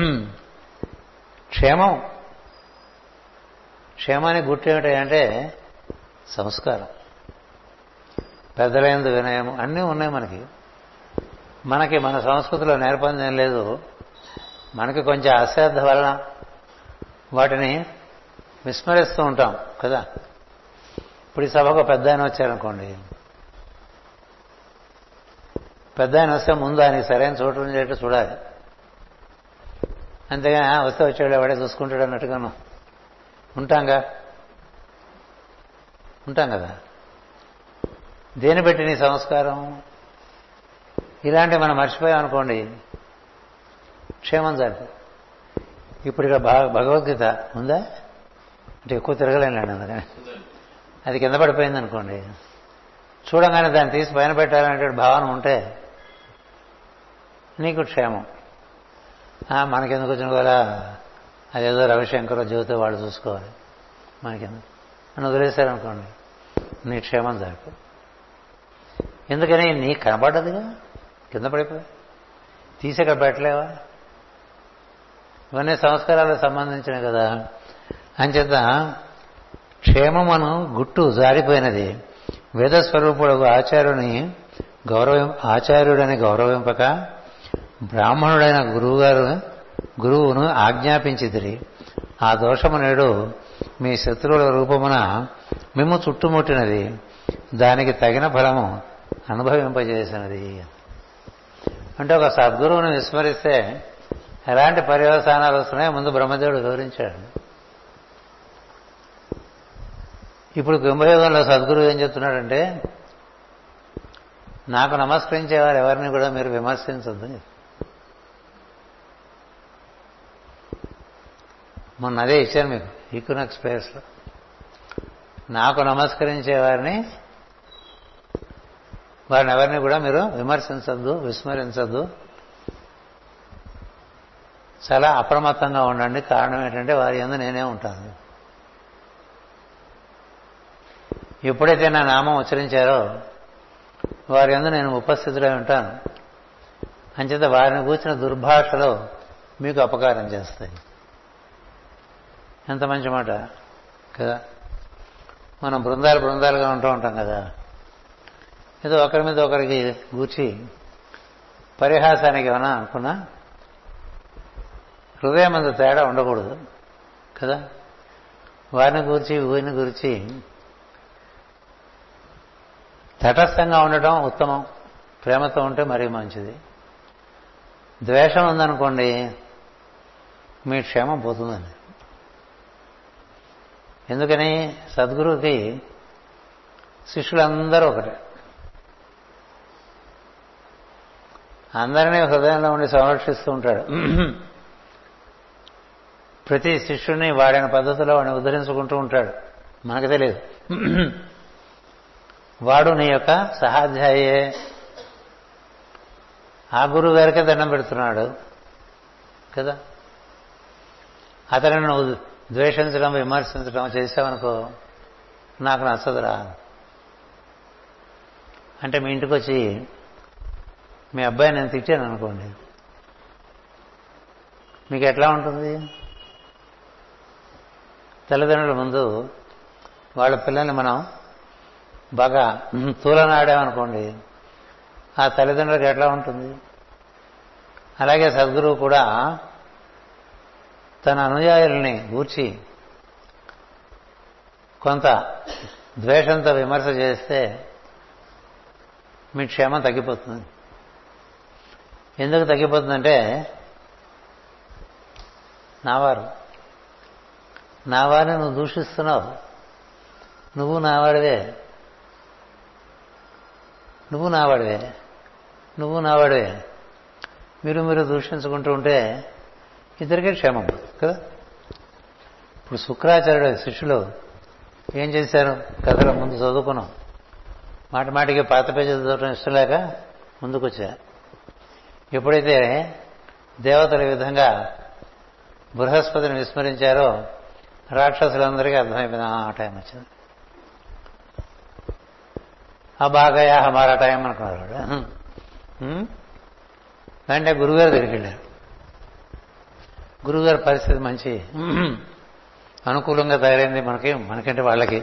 క్షేమం క్షేమానికి గుర్తు ఏమిటంటే సంస్కారం పెద్దలైంది వినయం అన్నీ ఉన్నాయి మనకి మనకి మన సంస్కృతిలో నేర్పందేం లేదు మనకి కొంచెం అశ్రద్ధ వలన వాటిని విస్మరిస్తూ ఉంటాం కదా ఇప్పుడు ఈ సభకు పెద్ద ఆయన వచ్చారనుకోండి పెద్ద ఆయన వస్తే ముందు ఆయన సరైన చోటు ఉండేట్టు చూడాలి అంతేగాని "ఆ, వస్తే వచ్చాడు వాడే చూసుకుంటాడు అన్నట్టుగాను ఉంటాంగా ఉంటాం కదా దేని బట్టి నీ సంస్కారం ఇలాంటివి మనం మర్చిపోయాం అనుకోండి క్షేమం జరిపి ఇప్పుడు ఇక భగ- భగవద్గీత ఉందా అంటే ఎక్కువ తిరగలేనండి అందుకని అది కింద పడిపోయింది అనుకోండి చూడంగానే దాన్ని తీసి పైన పెట్టాలనే భావన ఉంటే నీకు క్షేమం ఆ, మనకెందుకు వచ్చిన కూడా అదేదో రవిశంకర్ జ్యోతి వాళ్ళు చూసుకోవాలి మనకెందుకు అని వదిలేశారనుకోండి నీ క్షేమం జరుపు ఎందుకని నీకు కనపడ్డదిగా కింద పడిపోయి తీసి అక్కడ పెట్టలేవా ఇవన్నీ సంస్కారాలకు సంబంధించినవి కదా అంచేత క్షేమమును గుట్టు జారిపోయినది వేదస్వరూపుడు ఆచార్యుని గౌరవం ఆచార్యుడని గౌరవింపక బ్రాహ్మణుడైన గురువుగారు గురువును ఆజ్ఞాపించిదిరి ఆ దోషము నేడు మీ శత్రువుల రూపమున మిమ్ము చుట్టుముట్టినది దానికి తగిన ఫలము అనుభవింపజేసినది అంటే ఒక సద్గురువుని విస్మరిస్తే ఎలాంటి పర్యవసానాలు వస్తున్నాయో ముందు బ్రహ్మదేవుడు వివరించాడు ఇప్పుడు కుంభయోగంలో సద్గురువు ఏం చెప్తున్నాడంటే నాకు నమస్కరించేవారు ఎవరిని కూడా మీరు విమర్శించద్దు మొన్న అదే ఇచ్చాను మీకు ఈకునక్ స్పేస్లో నాకు నమస్కరించే వారిని వారిని ఎవరిని కూడా మీరు విమర్శించద్దు విస్మరించద్దు చాలా అప్రమత్తంగా ఉండండి కారణం ఏంటంటే వారి ఎందు నేనే ఉంటాను ఎప్పుడైతే నా నామం ఉచ్చరించారో వారి ఎందు నేను ఉపస్థితులై ఉంటాను అంచేత వారిని కూర్చిన దుర్భాషలో మీకు అపకారం చేస్తాయి ఎంత మంచి మాట కదా మనం బృందాలు బృందాలుగా ఉంటూ ఉంటాం కదా ఏదో ఒకరి మీద ఒకరికి కూర్చి పరిహాసానికి ఏమైనా అనుకున్నా హృదయం అంత తేడా ఉండకూడదు కదా వారిని గురించి వీరిని గురించి తటస్థంగా ఉండటం ఉత్తమం ప్రేమతో ఉంటే మరీ మంచిది ద్వేషం ఉందనుకోండి మీ క్షేమం పోతుందండి ఎందుకని సద్గురువుకి శిష్యులందరూ ఒకటే అందరినీ హృదయంలో ఉండి సంరక్షిస్తూ ఉంటాడు ప్రతి శిష్యుడిని వాడిన పద్ధతిలో వాడిని ఉద్ధరించుకుంటూ ఉంటాడు మనకు తెలియదు వాడు నీ యొక్క సహాధ్యాయే ఆ గురువు గారికే దండం పెడుతున్నాడు కదా అతను నువ్వు ద్వేషించడం విమర్శించడం చేసావనుకో నాకు నచ్చదురా అంటే మీ ఇంటికి వచ్చి మీ అబ్బాయి నేను తిట్టాను అనుకోండి మీకు ఎట్లా ఉంటుంది తల్లిదండ్రుల ముందు వాళ్ళ పిల్లల్ని మనం బాగా తూలనాడామనుకోండి ఆ తల్లిదండ్రులకు ఎట్లా ఉంటుంది అలాగే సద్గురువు కూడా తన అనుయాయుల్ని గూర్చి కొంత ద్వేషంతో విమర్శ చేస్తే మీ క్షేమం తగ్గిపోతుంది ఎందుకు తగ్గిపోతుందంటే నావారు నావారిని నువ్వు దూషిస్తున్నావు నువ్వు నావాడివే నువ్వు నావాడివే నువ్వు నావాడివే మీరు మీరు దూషించుకుంటూ ఉంటే ఇద్దరికే క్షేమం కదా ఇప్పుడు శుక్రాచార్యుడు శిష్యులు ఏం చేశారు కథలో ముందు చదువుకున్నాం మాట మాటికి పాత పేజీలు చదవటం ఇష్టం లేక ముందుకొచ్చా ఎప్పుడైతే దేవతలు ఈ విధంగా బృహస్పతిని విస్మరించారో రాక్షసులందరికీ అర్థమైపోయింది ఆ టైం వచ్చింది ఆ బాగా హమారా టైం అనుకున్నారు వాడు హ్మ్? వెంటనే గురుగారు దగ్గరికి వెళ్ళారు గురుగారి పరిస్థితి మంచి అనుకూలంగా తయారైంది మనకి మనకంటే వాళ్ళకి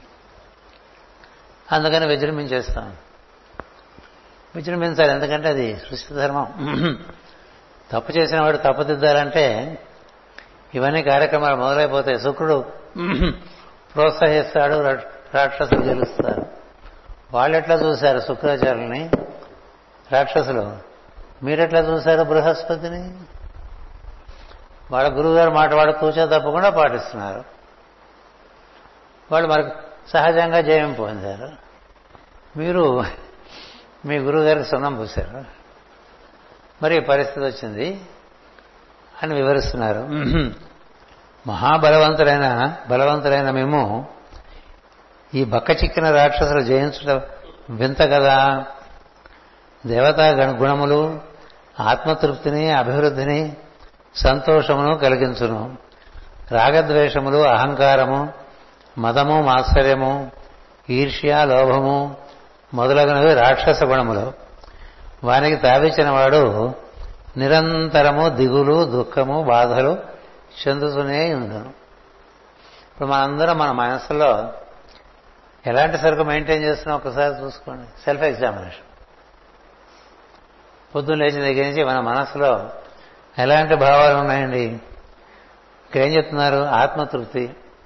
అందుకని విజృంభించేస్తాం విజృంభించాలి ఎందుకంటే అది సృష్టి ధర్మం తప్పు చేసిన వాడు తప్పుదిద్దాలంటే ఇవన్నీ కార్యక్రమాలు మొదలైపోతాయి శుక్రుడు ప్రోత్సహిస్తాడు రా- రాక్షసులు గెలుస్తారు వాళ్ళెట్లా చూశారు శుక్రాచార్యుల్ని రాక్షసులు మీరెట్లా చూశారు బృహస్పతిని వాళ్ళ గురువుగారు మాట వాడు తూచా తప్పకుండా పాటిస్తున్నారు వాళ్ళు మరి సహజంగా జయం పొందారు మీరు మీ గురువుగారికి సున్నం పూశారు మరి ఈ పరిస్థితి వచ్చింది అని వివరిస్తున్నారు మహాబలవంతులైన బలవంతులైన మేము ఈ బక్క చిక్కిన రాక్షసులు జయించడం వింత కదా దేవతా గణ గుణములు ఆత్మతృప్తిని అభివృద్ధిని సంతోషమును కలిగించును రాగద్వేషములు అహంకారము మదము మాత్సర్యము ఈర్ష్య లోభము మొదలగునవి రాక్షస గుణములు వానికి తావిచ్చిన వాడు నిరంతరము దిగులు దుఃఖము బాధలు చెందుతూనే ఉందను ఇప్పుడు మనందరం మన మనసులో ఎలాంటి సరుకు మెయింటైన్ చేస్తున్నాం ఒకసారి చూసుకోండి సెల్ఫ్ ఎగ్జామినేషన్ పొద్దున్న లేచిన దగ్గర నుంచి మన మనసులో ఎలాంటి భావాలు ఉన్నాయండి ఇక్కడ ఏం చెప్తున్నారు ఆత్మతృప్తి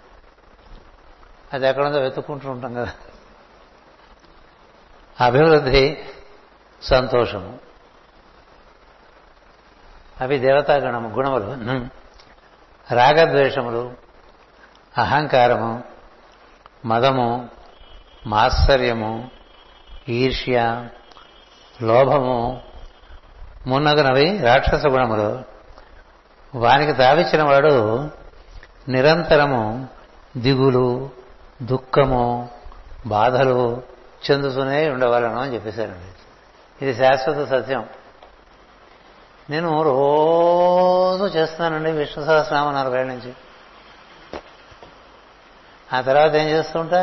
అది ఎక్కడుందో వెతుక్కుంటూ ఉంటాం కదా అభివృద్ధి సంతోషము అవి దేవతా గుణము గుణములు రాగద్వేషములు అహంకారము మదము మాత్సర్యము ఈర్ష్య లోభము మున్నగునవి రాక్షస గుణములు వానికి తావిచ్చిన వాడు నిరంతరము దిగులు దుఃఖము బాధలు చెందుతూనే ఉండవాలను అని చెప్పేశారండి ఇది శాశ్వత సత్యం నేను రోజు చేస్తున్నానండి విష్ణు సహస్రనామ నలభై ఏళ్ళ నుంచి ఆ తర్వాత ఏం చేస్తుంటా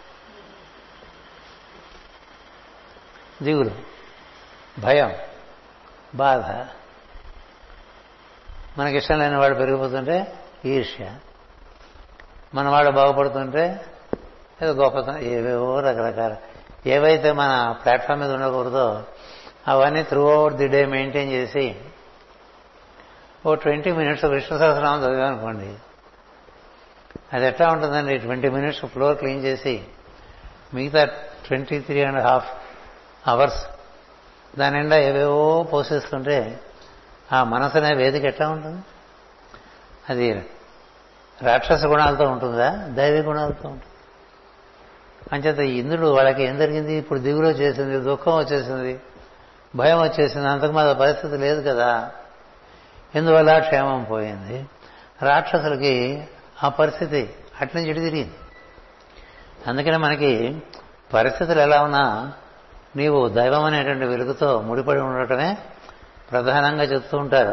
దిగులు భయం బాధ మనకి ఇష్టం లేని వాడు పెరిగిపోతుంటే ఈర్ష్య మన వాడు బాగుపడుతుంటే ఏదో గొప్పతనం ఏవేవో రకరకాల ఏవైతే మన ప్లాట్ఫామ్ మీద ఉండకూడదో అవన్నీ throughout the day maintain చేసి ఓ ట్వంటీ మినిట్స్ విష్ణు సహస్రనామం చదివామనుకోండి అది ఎట్లా ఉంటుందండి ట్వంటీ మినిట్స్ ఫ్లోర్ క్లీన్ చేసి మిగతా twenty three and half hours దాని నిండా ఏవేవో పోషిస్తుంటే ఆ మనసు అనే వేదిక ఎట్లా ఉంటుంది అది రాక్షస గుణాలతో ఉంటుందా దైవీ గుణాలతో ఉంటుంది అంచేత ఈ ఇంద్రుడు వాళ్ళకి ఏం జరిగింది ఇప్పుడు దిగులు వచ్చేసింది దుఃఖం వచ్చేసింది భయం వచ్చేసింది అంతకు మీద పరిస్థితి లేదు కదా ఎందువల్ల క్షేమం పోయింది రాక్షసులకి ఆ పరిస్థితి అట్నుంచి ఇటు తిరిగింది అందుకనే మనకి పరిస్థితులు ఎలా ఉన్నా నీవు దైవం అనేటువంటి వెలుగుతో ముడిపడి ఉండటమే ప్రధానంగా చెప్తూ ఉంటారు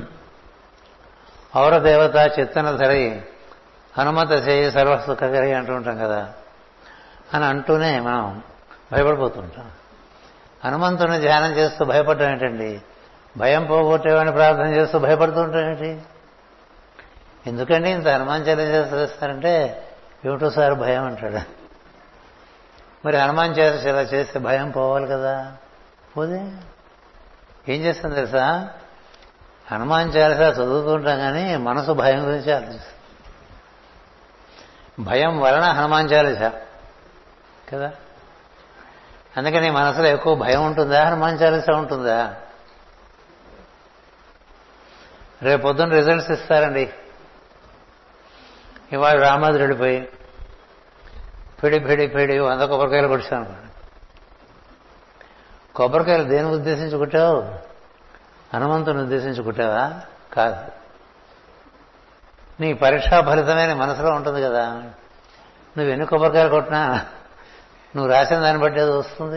ఔర దేవత చిత్తన ధరి హనుమత చేయి సర్వసుఖకరి అంటూ ఉంటాం కదా అని అంటూనే మనం భయపడిపోతుంటాం హనుమంతుని ధ్యానం చేస్తూ భయపడటం ఏంటండి భయం పోగొట్టేవాడిని ప్రార్థన చేస్తూ భయపడుతూ ఉంటాడేంటి ఎందుకండి ఇంత హనుమాన్ చాలీస చేస్తారంటే ఏమిటో సార్ భయం అంటాడు మరి హనుమాన్ చాలీస ఇలా చేస్తే భయం పోవాలి కదా పోదే ఏం చేస్తుంది తెలుసా హనుమాన్ చాలీస చదువుతుంటాం కానీ మనసు భయం గురించి ఆలోచిస్తుంది భయం వలన హనుమాన్ చాలీస కదా అందుకని మనసులో ఎక్కువ భయం ఉంటుందా హనుమాన్ చాలీస ఉంటుందా రేపు పొద్దున్న రిజల్ట్స్ ఇస్తారండి ఇవాళ రామాదుడు వెళ్ళిపోయి పిడి పిడి పిడి వంద కొబ్బరికాయలు కొట్టాను అనుకోండి కొబ్బరికాయలు దేని ఉద్దేశించి కుట్టావు హనుమంతుని ఉద్దేశించి కుట్టావా కాదు నీ పరీక్షా ఫలితమే నీ మనసులో ఉంటుంది కదా నువ్వు ఎన్ని కొబ్బరికాయలు కొట్టినా నువ్వు రాసిన దాన్ని బట్టి అది వస్తుంది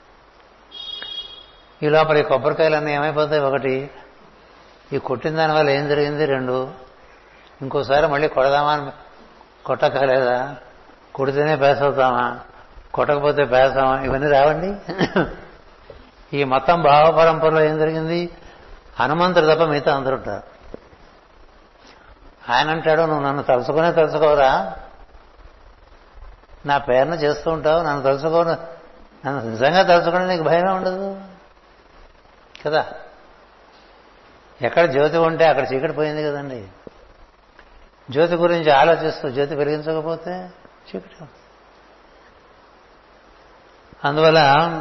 ఈ లోపల ఈ కొబ్బరికాయలన్నీ ఏమైపోతాయి ఒకటి ఈ కొట్టిన దాని వల్ల ఏం జరిగింది రెండు ఇంకోసారి మళ్ళీ కొడదామా అని కొట్టక్కలేదా కొడితేనే పేస్ అవుతామా కొట్టకపోతే పేసామా ఇవన్నీ రావండి ఈ మొత్తం భావ పరంపరలో ఏం జరిగింది హనుమంతుడు తప్ప మిగతా అందరూ ఉంటారు ఆయన అంటాడు నువ్వు నన్ను తలుచుకునే తలుచుకోవరా నా పేరును చేస్తూ ఉంటావు నన్ను తలుచుకో నన్ను నిజంగా తలుచుకుని నీకు భయమే ఉండదు కదా ఎక్కడ జ్యోతి ఉంటే అక్కడ చీకటి పోయింది కదండి జ్యోతి గురించి ఆలోచిస్తూ జ్యోతి వెలిగించకపోతే చీకటి అందువల్ల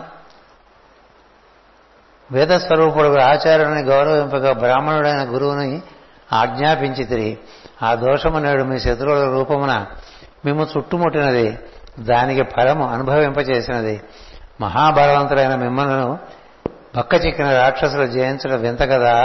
వేదస్వరూపుడు ఆచార్యుని గౌరవింపగా బ్రాహ్మణుడైన గురువుని ఆజ్ఞాపించి తిరిగి ఆ దోషము నేడు మీ శత్రువుల రూపమున మేము చుట్టుముట్టినది దానికి ఫలము అనుభవింపచేసినది మహాబలవంతులైన మిమ్మల్ని పక్క చిక్కిన రాక్షసులు జయించడం వింత కదా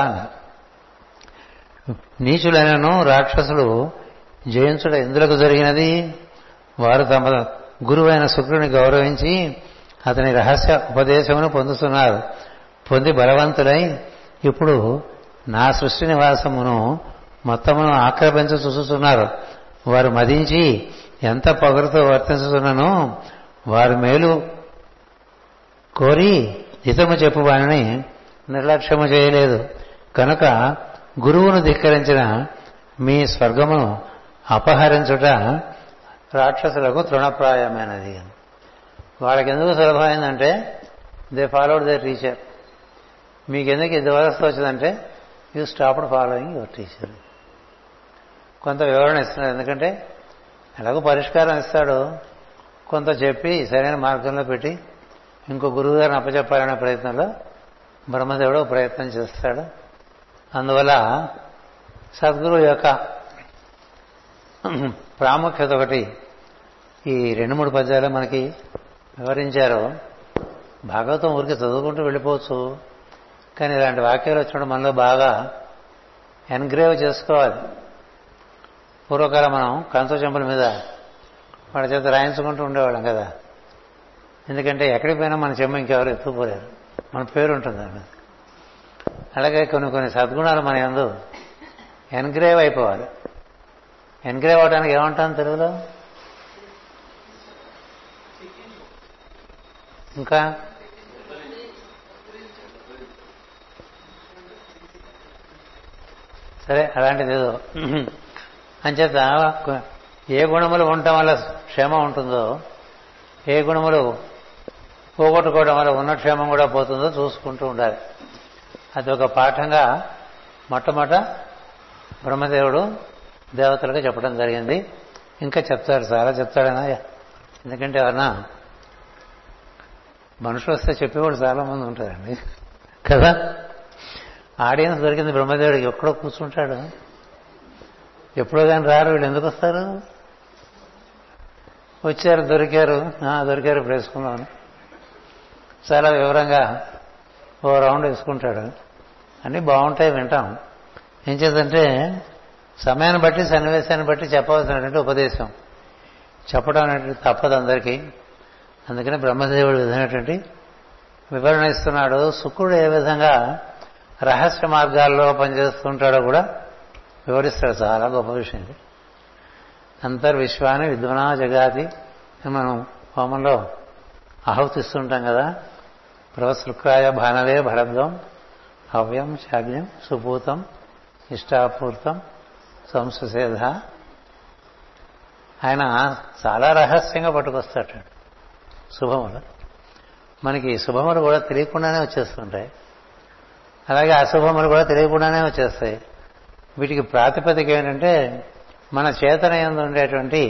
నీచులైనను రాక్షసులు జయించడం ఎందులకు జరిగినది వారు తమ గురువైన శుక్రుని గౌరవించి అతని రహస్య ఉపదేశమును పొందుతున్నారు పొంది బలవంతులై ఇప్పుడు నా సృష్టి నివాసమును మొత్తమును ఆక్రమించ చూస్తున్నారు వారు మదించి ఎంత పొగరుతో వర్తించుతున్ననో వారి మేలు కోరి హితము చెప్పు వారిని నిర్లక్ష్యము చేయలేదు కనుక గురువును ధిక్కరించిన మీ స్వర్గమును అపహరించుట రాక్షసులకు తృణప్రాయమైనది వాళ్ళకి ఎందుకు సులభమైందంటే దే ఫాలోడ్ దే టీచర్ మీకు ఎందుకు ఇది వ్యవస్థ వచ్చిందంటే you stopped following your teacher కొంత వివరణ ఇస్తున్నాడు ఎందుకంటే ఎలాగో పరిష్కారం ఇస్తాడు కొంత చెప్పి సరైన మార్గంలో పెట్టి ఇంకో గురువు గారిని అప్పచెప్పాలనే ప్రయత్నంలో బ్రహ్మదేవుడు ప్రయత్నం చేస్తాడు అందువల్ల సద్గురువు యొక్క ప్రాముఖ్యత ఒకటి ఈ రెండు మూడు పద్యాలు మనకి వివరించారు భాగవతం ఊరికి చదువుకుంటూ వెళ్ళిపోవచ్చు కానీ ఇలాంటి వాక్యాలు వచ్చినప్పుడు మనలో బాగా ఎన్గ్రేవ్ చేసుకోవాలి పూర్వకాలం మనం కంచ చెంపల మీద వాళ్ళ చేత రాయించుకుంటూ ఉండేవాళ్ళం కదా ఎందుకంటే ఎక్కడికి పోయినా మన చెమ్మ ఇంకెవరు ఎత్తుకుపోలేరు మన పేరు ఉంటుంది దాని అలాగే కొన్ని కొన్ని సద్గుణాలు మన ఎందు ఎన్గ్రేవ్ అయిపోవాలి ఎన్గ్రేవ్ అవడానికి ఏమంటాం తెలుగులో ఇంకా సరే అలాంటిది ఏదో అంచేత ఏ గుణములు ఉండటం వల్ల క్షేమం ఉంటుందో ఏ గుణములు పోగొట్టుకోవడం వల్ల ఉన్న క్షేమం కూడా పోతుందో చూసుకుంటూ ఉండాలి అది ఒక పాఠంగా మొట్టమొదట బ్రహ్మదేవుడు దేవతలకు చెప్పడం జరిగింది ఇంకా చెప్తాడు చాలా చెప్తాడనా ఎందుకంటే ఎవరన్నా మనుషులు వస్తే చెప్పేవాడు చాలా మంది ఉంటారండి కదా ఆడియన్స్ దొరికింది బ్రహ్మదేవుడికి ఎక్కడో కూర్చుంటాడు ఎప్పుడో కానీ రారు వీళ్ళు ఎందుకు వస్తారు వచ్చారు దొరికారు దొరికారు ఇప్పుడు వేసుకున్నాను చాలా వివరంగా ఓ రౌండ్ వేసుకుంటాడు అన్నీ బాగుంటాయి వింటాం ఏం చేద్దంటే సమయాన్ని బట్టి సన్నివేశాన్ని బట్టి చెప్పవలసినటువంటి ఉపదేశం చెప్పడం అనేటువంటి తప్పదు అందరికీ అందుకని బ్రహ్మదేవుడు విధమైనటువంటి వివరణ ఇస్తున్నాడు శుక్రుడు ఏ విధంగా రహస్య మార్గాల్లో పనిచేస్తుంటాడో కూడా వివరిస్తాడు చాలా గొప్ప విషయం ఇది అంతర్విశ్వాన్ని విద్వనా జగాతి మనం హోమంలో ఆహుతిస్తుంటాం కదా ప్రవశృక్రాయ భానవే భరద్వం హవ్యం శాగ్యం సుపూతం ఇష్టాపూర్తం సంసుసేధ ఆయన చాలా రహస్యంగా పట్టుకొస్తాడు శుభములు మనకి శుభములు కూడా తెలియకుండానే వచ్చేస్తుంటాయి అలాగే అశుభములు కూడా తెలియకుండానే వచ్చేస్తాయి వీటికి ప్రాతిపదిక ఏంటంటే మన చేతన ఎందు ఉండేటువంటి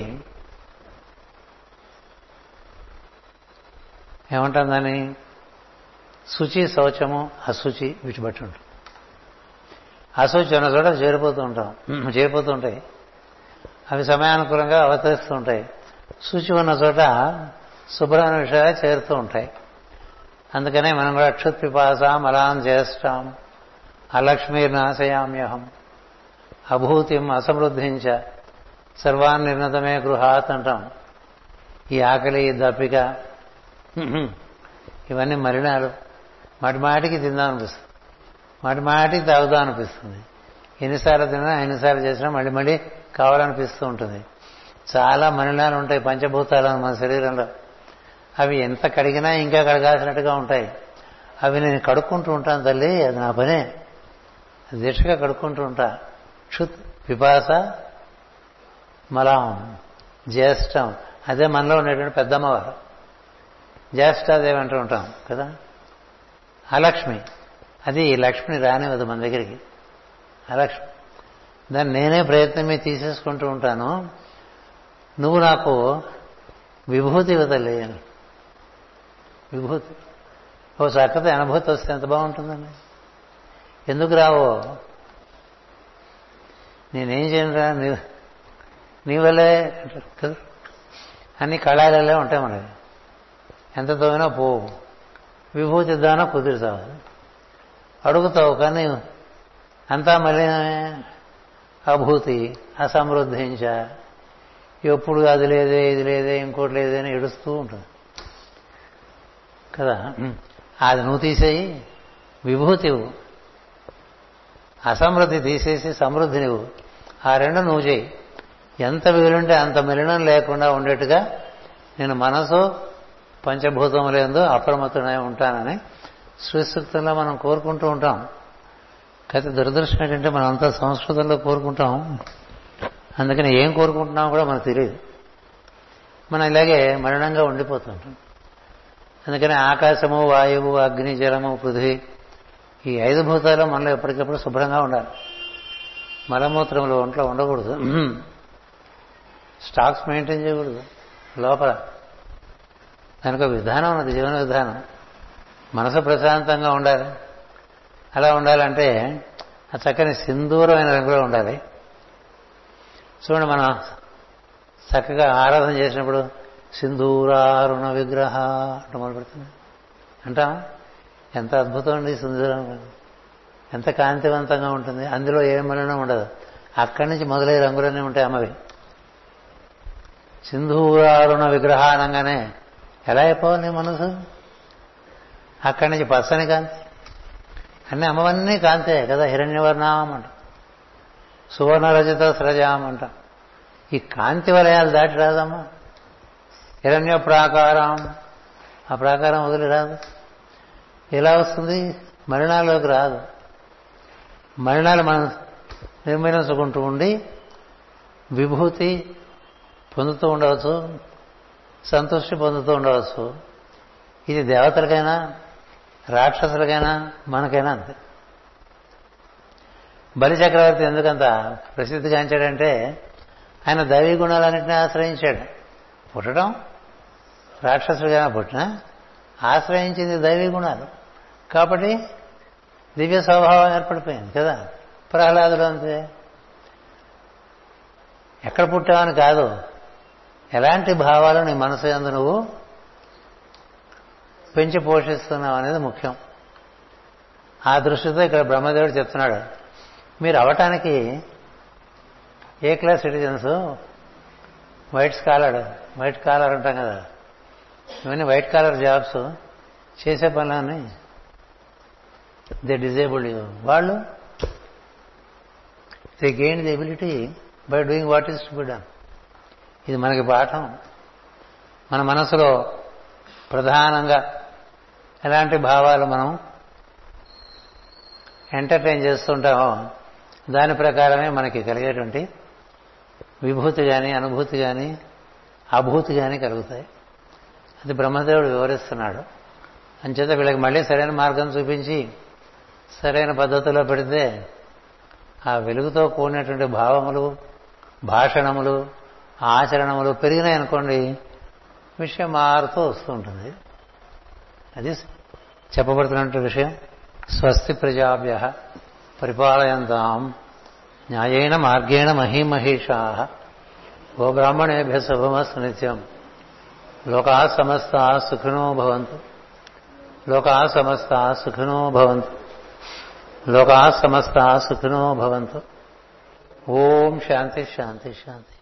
ఏమంటుందని శుచి శౌచము అశుచి వీటి బట్టి ఉంటుంది అశుచి ఉన్న చోట చేరిపోతూ ఉంటాం చేరిపోతూ ఉంటాయి అవి సమయానుకూలంగా అవతరిస్తూ ఉంటాయి శుచి ఉన్న చోట శుభ్రమైన విషయాలు చేరుతూ ఉంటాయి అందుకనే మనం కూడా అక్షుత్పిపాసాం అలాం చేస్తాం అలక్ష్మీర్నాశయామ్యహం అభూతిం అసమృద్ధించ సర్వాన్ నిర్ణతమే గృహాత్ అంటాం ఈ ఆకలి ఈ దప్పిక ఇవన్నీ మలినాలు మాటి మాటికి తిందాం అనిపిస్తుంది మాటి మాటికి తాగుదాం అనిపిస్తుంది ఎన్నిసార్లు తిన్నా ఎన్నిసార్లు చేసినా మళ్ళీ మళ్ళీ కావాలనిపిస్తూ ఉంటుంది చాలా మలినాలు ఉంటాయి పంచభూతాలు మన శరీరంలో అవి ఎంత కడిగినా ఇంకా కడగాల్సినట్టుగా ఉంటాయి అవి నేను కడుక్కుంటూ ఉంటాను తల్లి అది నా పనే దీక్షగా కడుక్కుంటూ ఉంటా క్షుత్ పిపాస మలం జ్యేష్టం అదే మనలో ఉండేటువంటి పెద్దమ్మవారు జ్యేష్ఠాదేవి అంటూ ఉంటాం కదా అలక్ష్మి అది లక్ష్మిని రానివ్వదు మన దగ్గరికి అలక్ష్మి దాన్ని నేనే ప్రయత్నం మీద తీసేసుకుంటూ ఉంటాను నువ్వు నాకు విభూతి ఇవ్వతలే విభూతి ఓ చక్కటి అనుభూతి వస్తే ఎంత బాగుంటుందండి ఎందుకు రావో నేనేం చేయనురా నీ నీ వల్లే కదా అన్ని కళాలే ఉంటాయి మనకి ఎంత తోగినా పోవు విభూతి దానా కుదురుతావు అడుగుతావు కానీ అంతా మళ్ళీ అభూతి అసమృద్ధించ ఎప్పుడు అది లేదే ఇది లేదే ఇంకోటి లేదే అని ఏడుస్తూ ఉంటుంది కదా అది నువ్వు తీసేయి విభూతి అసమృద్ధి తీసేసి సమృద్ధి నువ్వు ఆ రెండు నువ్వు చేయి ఎంత వీలుంటే అంత మిలనం లేకుండా ఉండేట్టుగా నేను మనసు పంచభూతములందు అప్రమత్తుడై ఉంటానని శ్రీసూక్తంలో మనం కోరుకుంటూ ఉంటాం అయితే దురదృష్టం ఏంటంటే మనం అంతా సంస్కృతంలో కోరుకుంటాం అందుకని ఏం కోరుకుంటున్నామో కూడా మనకు తెలియదు మనం ఇలాగే మరణంగా ఉండిపోతుంటాం అందుకని ఆకాశము వాయువు అగ్ని జలము పృథ్వీ ఈ ఐదు భూతాలు మనలో ఎప్పటికప్పుడు శుభ్రంగా ఉండాలి మలమూత్రములు ఒంట్లో ఉండకూడదు స్టాక్స్ మెయింటైన్ చేయకూడదు లోపల దానికి ఒక విధానం ఉన్నది జీవన విధానం మనసు ప్రశాంతంగా ఉండాలి అలా ఉండాలంటే ఆ చక్కని సింధూరమైన రంగులో ఉండాలి చూడండి మనం చక్కగా ఆరాధన చేసినప్పుడు సింధూరారుణ విగ్రహ అంటూ మొదలుపెడుతుంది అంటాం ఎంత అద్భుతం అండి సింధూరం ఎంత కాంతివంతంగా ఉంటుంది అందులో ఏ మలినం ఉండదు అక్కడి నుంచి మొదలయ్యే రంగులన్నీ ఉంటాయి అమ్మవి సింధూరారుణ విగ్రహ అనగానే ఎలా అయిపోవాలి నీ మనసు అక్కడి నుంచి పచ్చని కాంతి అన్ని అమ్మవన్నీ కాంతే కదా హిరణ్యవర్ణం అంట సువర్ణ రజత స్రజాం అంట ఈ కాంతి వలయాలు దాటి రాదమ్మా హిరణ్య ప్రాకారం ఆ ప్రాకారం వదిలి రాదు ఎలా వస్తుంది మరణాల్లోకి రాదు మరణాలు మనం నిర్మించుకుంటూ ఉండి విభూతి పొందుతూ ఉండవచ్చు సంతృష్టి పొందుతూ ఉండవచ్చు ఇది దేవతలకైనా రాక్షసులకైనా మనకైనా అంతే బలి చక్రవర్తి ఎందుకంత ప్రసిద్ధిగాంచాడంటే ఆయన దైవీ గుణాలన్నింటినీ ఆశ్రయించాడు పుట్టడం రాక్షసుడిగా పుట్టిన ఆశ్రయించింది దైవీ గుణాలు కాబట్టి దివ్య స్వభావం ఏర్పడిపోయింది కదా ప్రహ్లాదుడు అంతే ఎక్కడ పుట్టావని కాదు ఎలాంటి భావాలు నీ మనసు ఎందు నువ్వు పెంచి పోషిస్తున్నావు అనేది ముఖ్యం ఆ దృష్టితో ఇక్కడ బ్రహ్మదేవుడు చెప్తున్నాడు మీరు అవటానికి A class citizens white scholar white collar అంటాం కదా ఇవన్నీ వైట్ కాలర్ జాబ్స్ చేసే పనులని దే డిజేబుల్డ్ వాళ్ళు they gain the ability by doing what is to be done ఇది మనకి పాఠం మన మనసులో ప్రధానంగా ఎలాంటి భావాలు మనం ఎంటర్టైన్ చేస్తుంటామో దాని ప్రకారమే మనకి కలిగేటువంటి విభూతి కానీ అనుభూతి కానీ అభూతి కానీ కలుగుతాయి అది బ్రహ్మదేవుడు వివరిస్తున్నాడు అంచేత వీళ్ళకి మళ్ళీ సరైన మార్గం చూపించి సరైన పద్ధతిలో పెడితే ఆ వెలుగుతో కూడినటువంటి భావములు భాషణములు ఆచరణములు పెరిగినాయి అనుకోండి విషయం మారుతూ వస్తూ ఉంటుంది అది చెప్పబడుతున్నటువంటి విషయం స్వస్తి ప్రజాభ్య పరిపాలయంతాం న్యాయేన మార్గేణ మహీమహీషా గోబ్రాహ్మణేభ్య శుభమస్తు నిత్యం లోకా సమస్త సుఖినో భవంతు లోకా సమస్త సుఖినో భవంతు లోకా సమస్త సుఖినో భవంతు ఓం శాంతి శాంతి శాంతి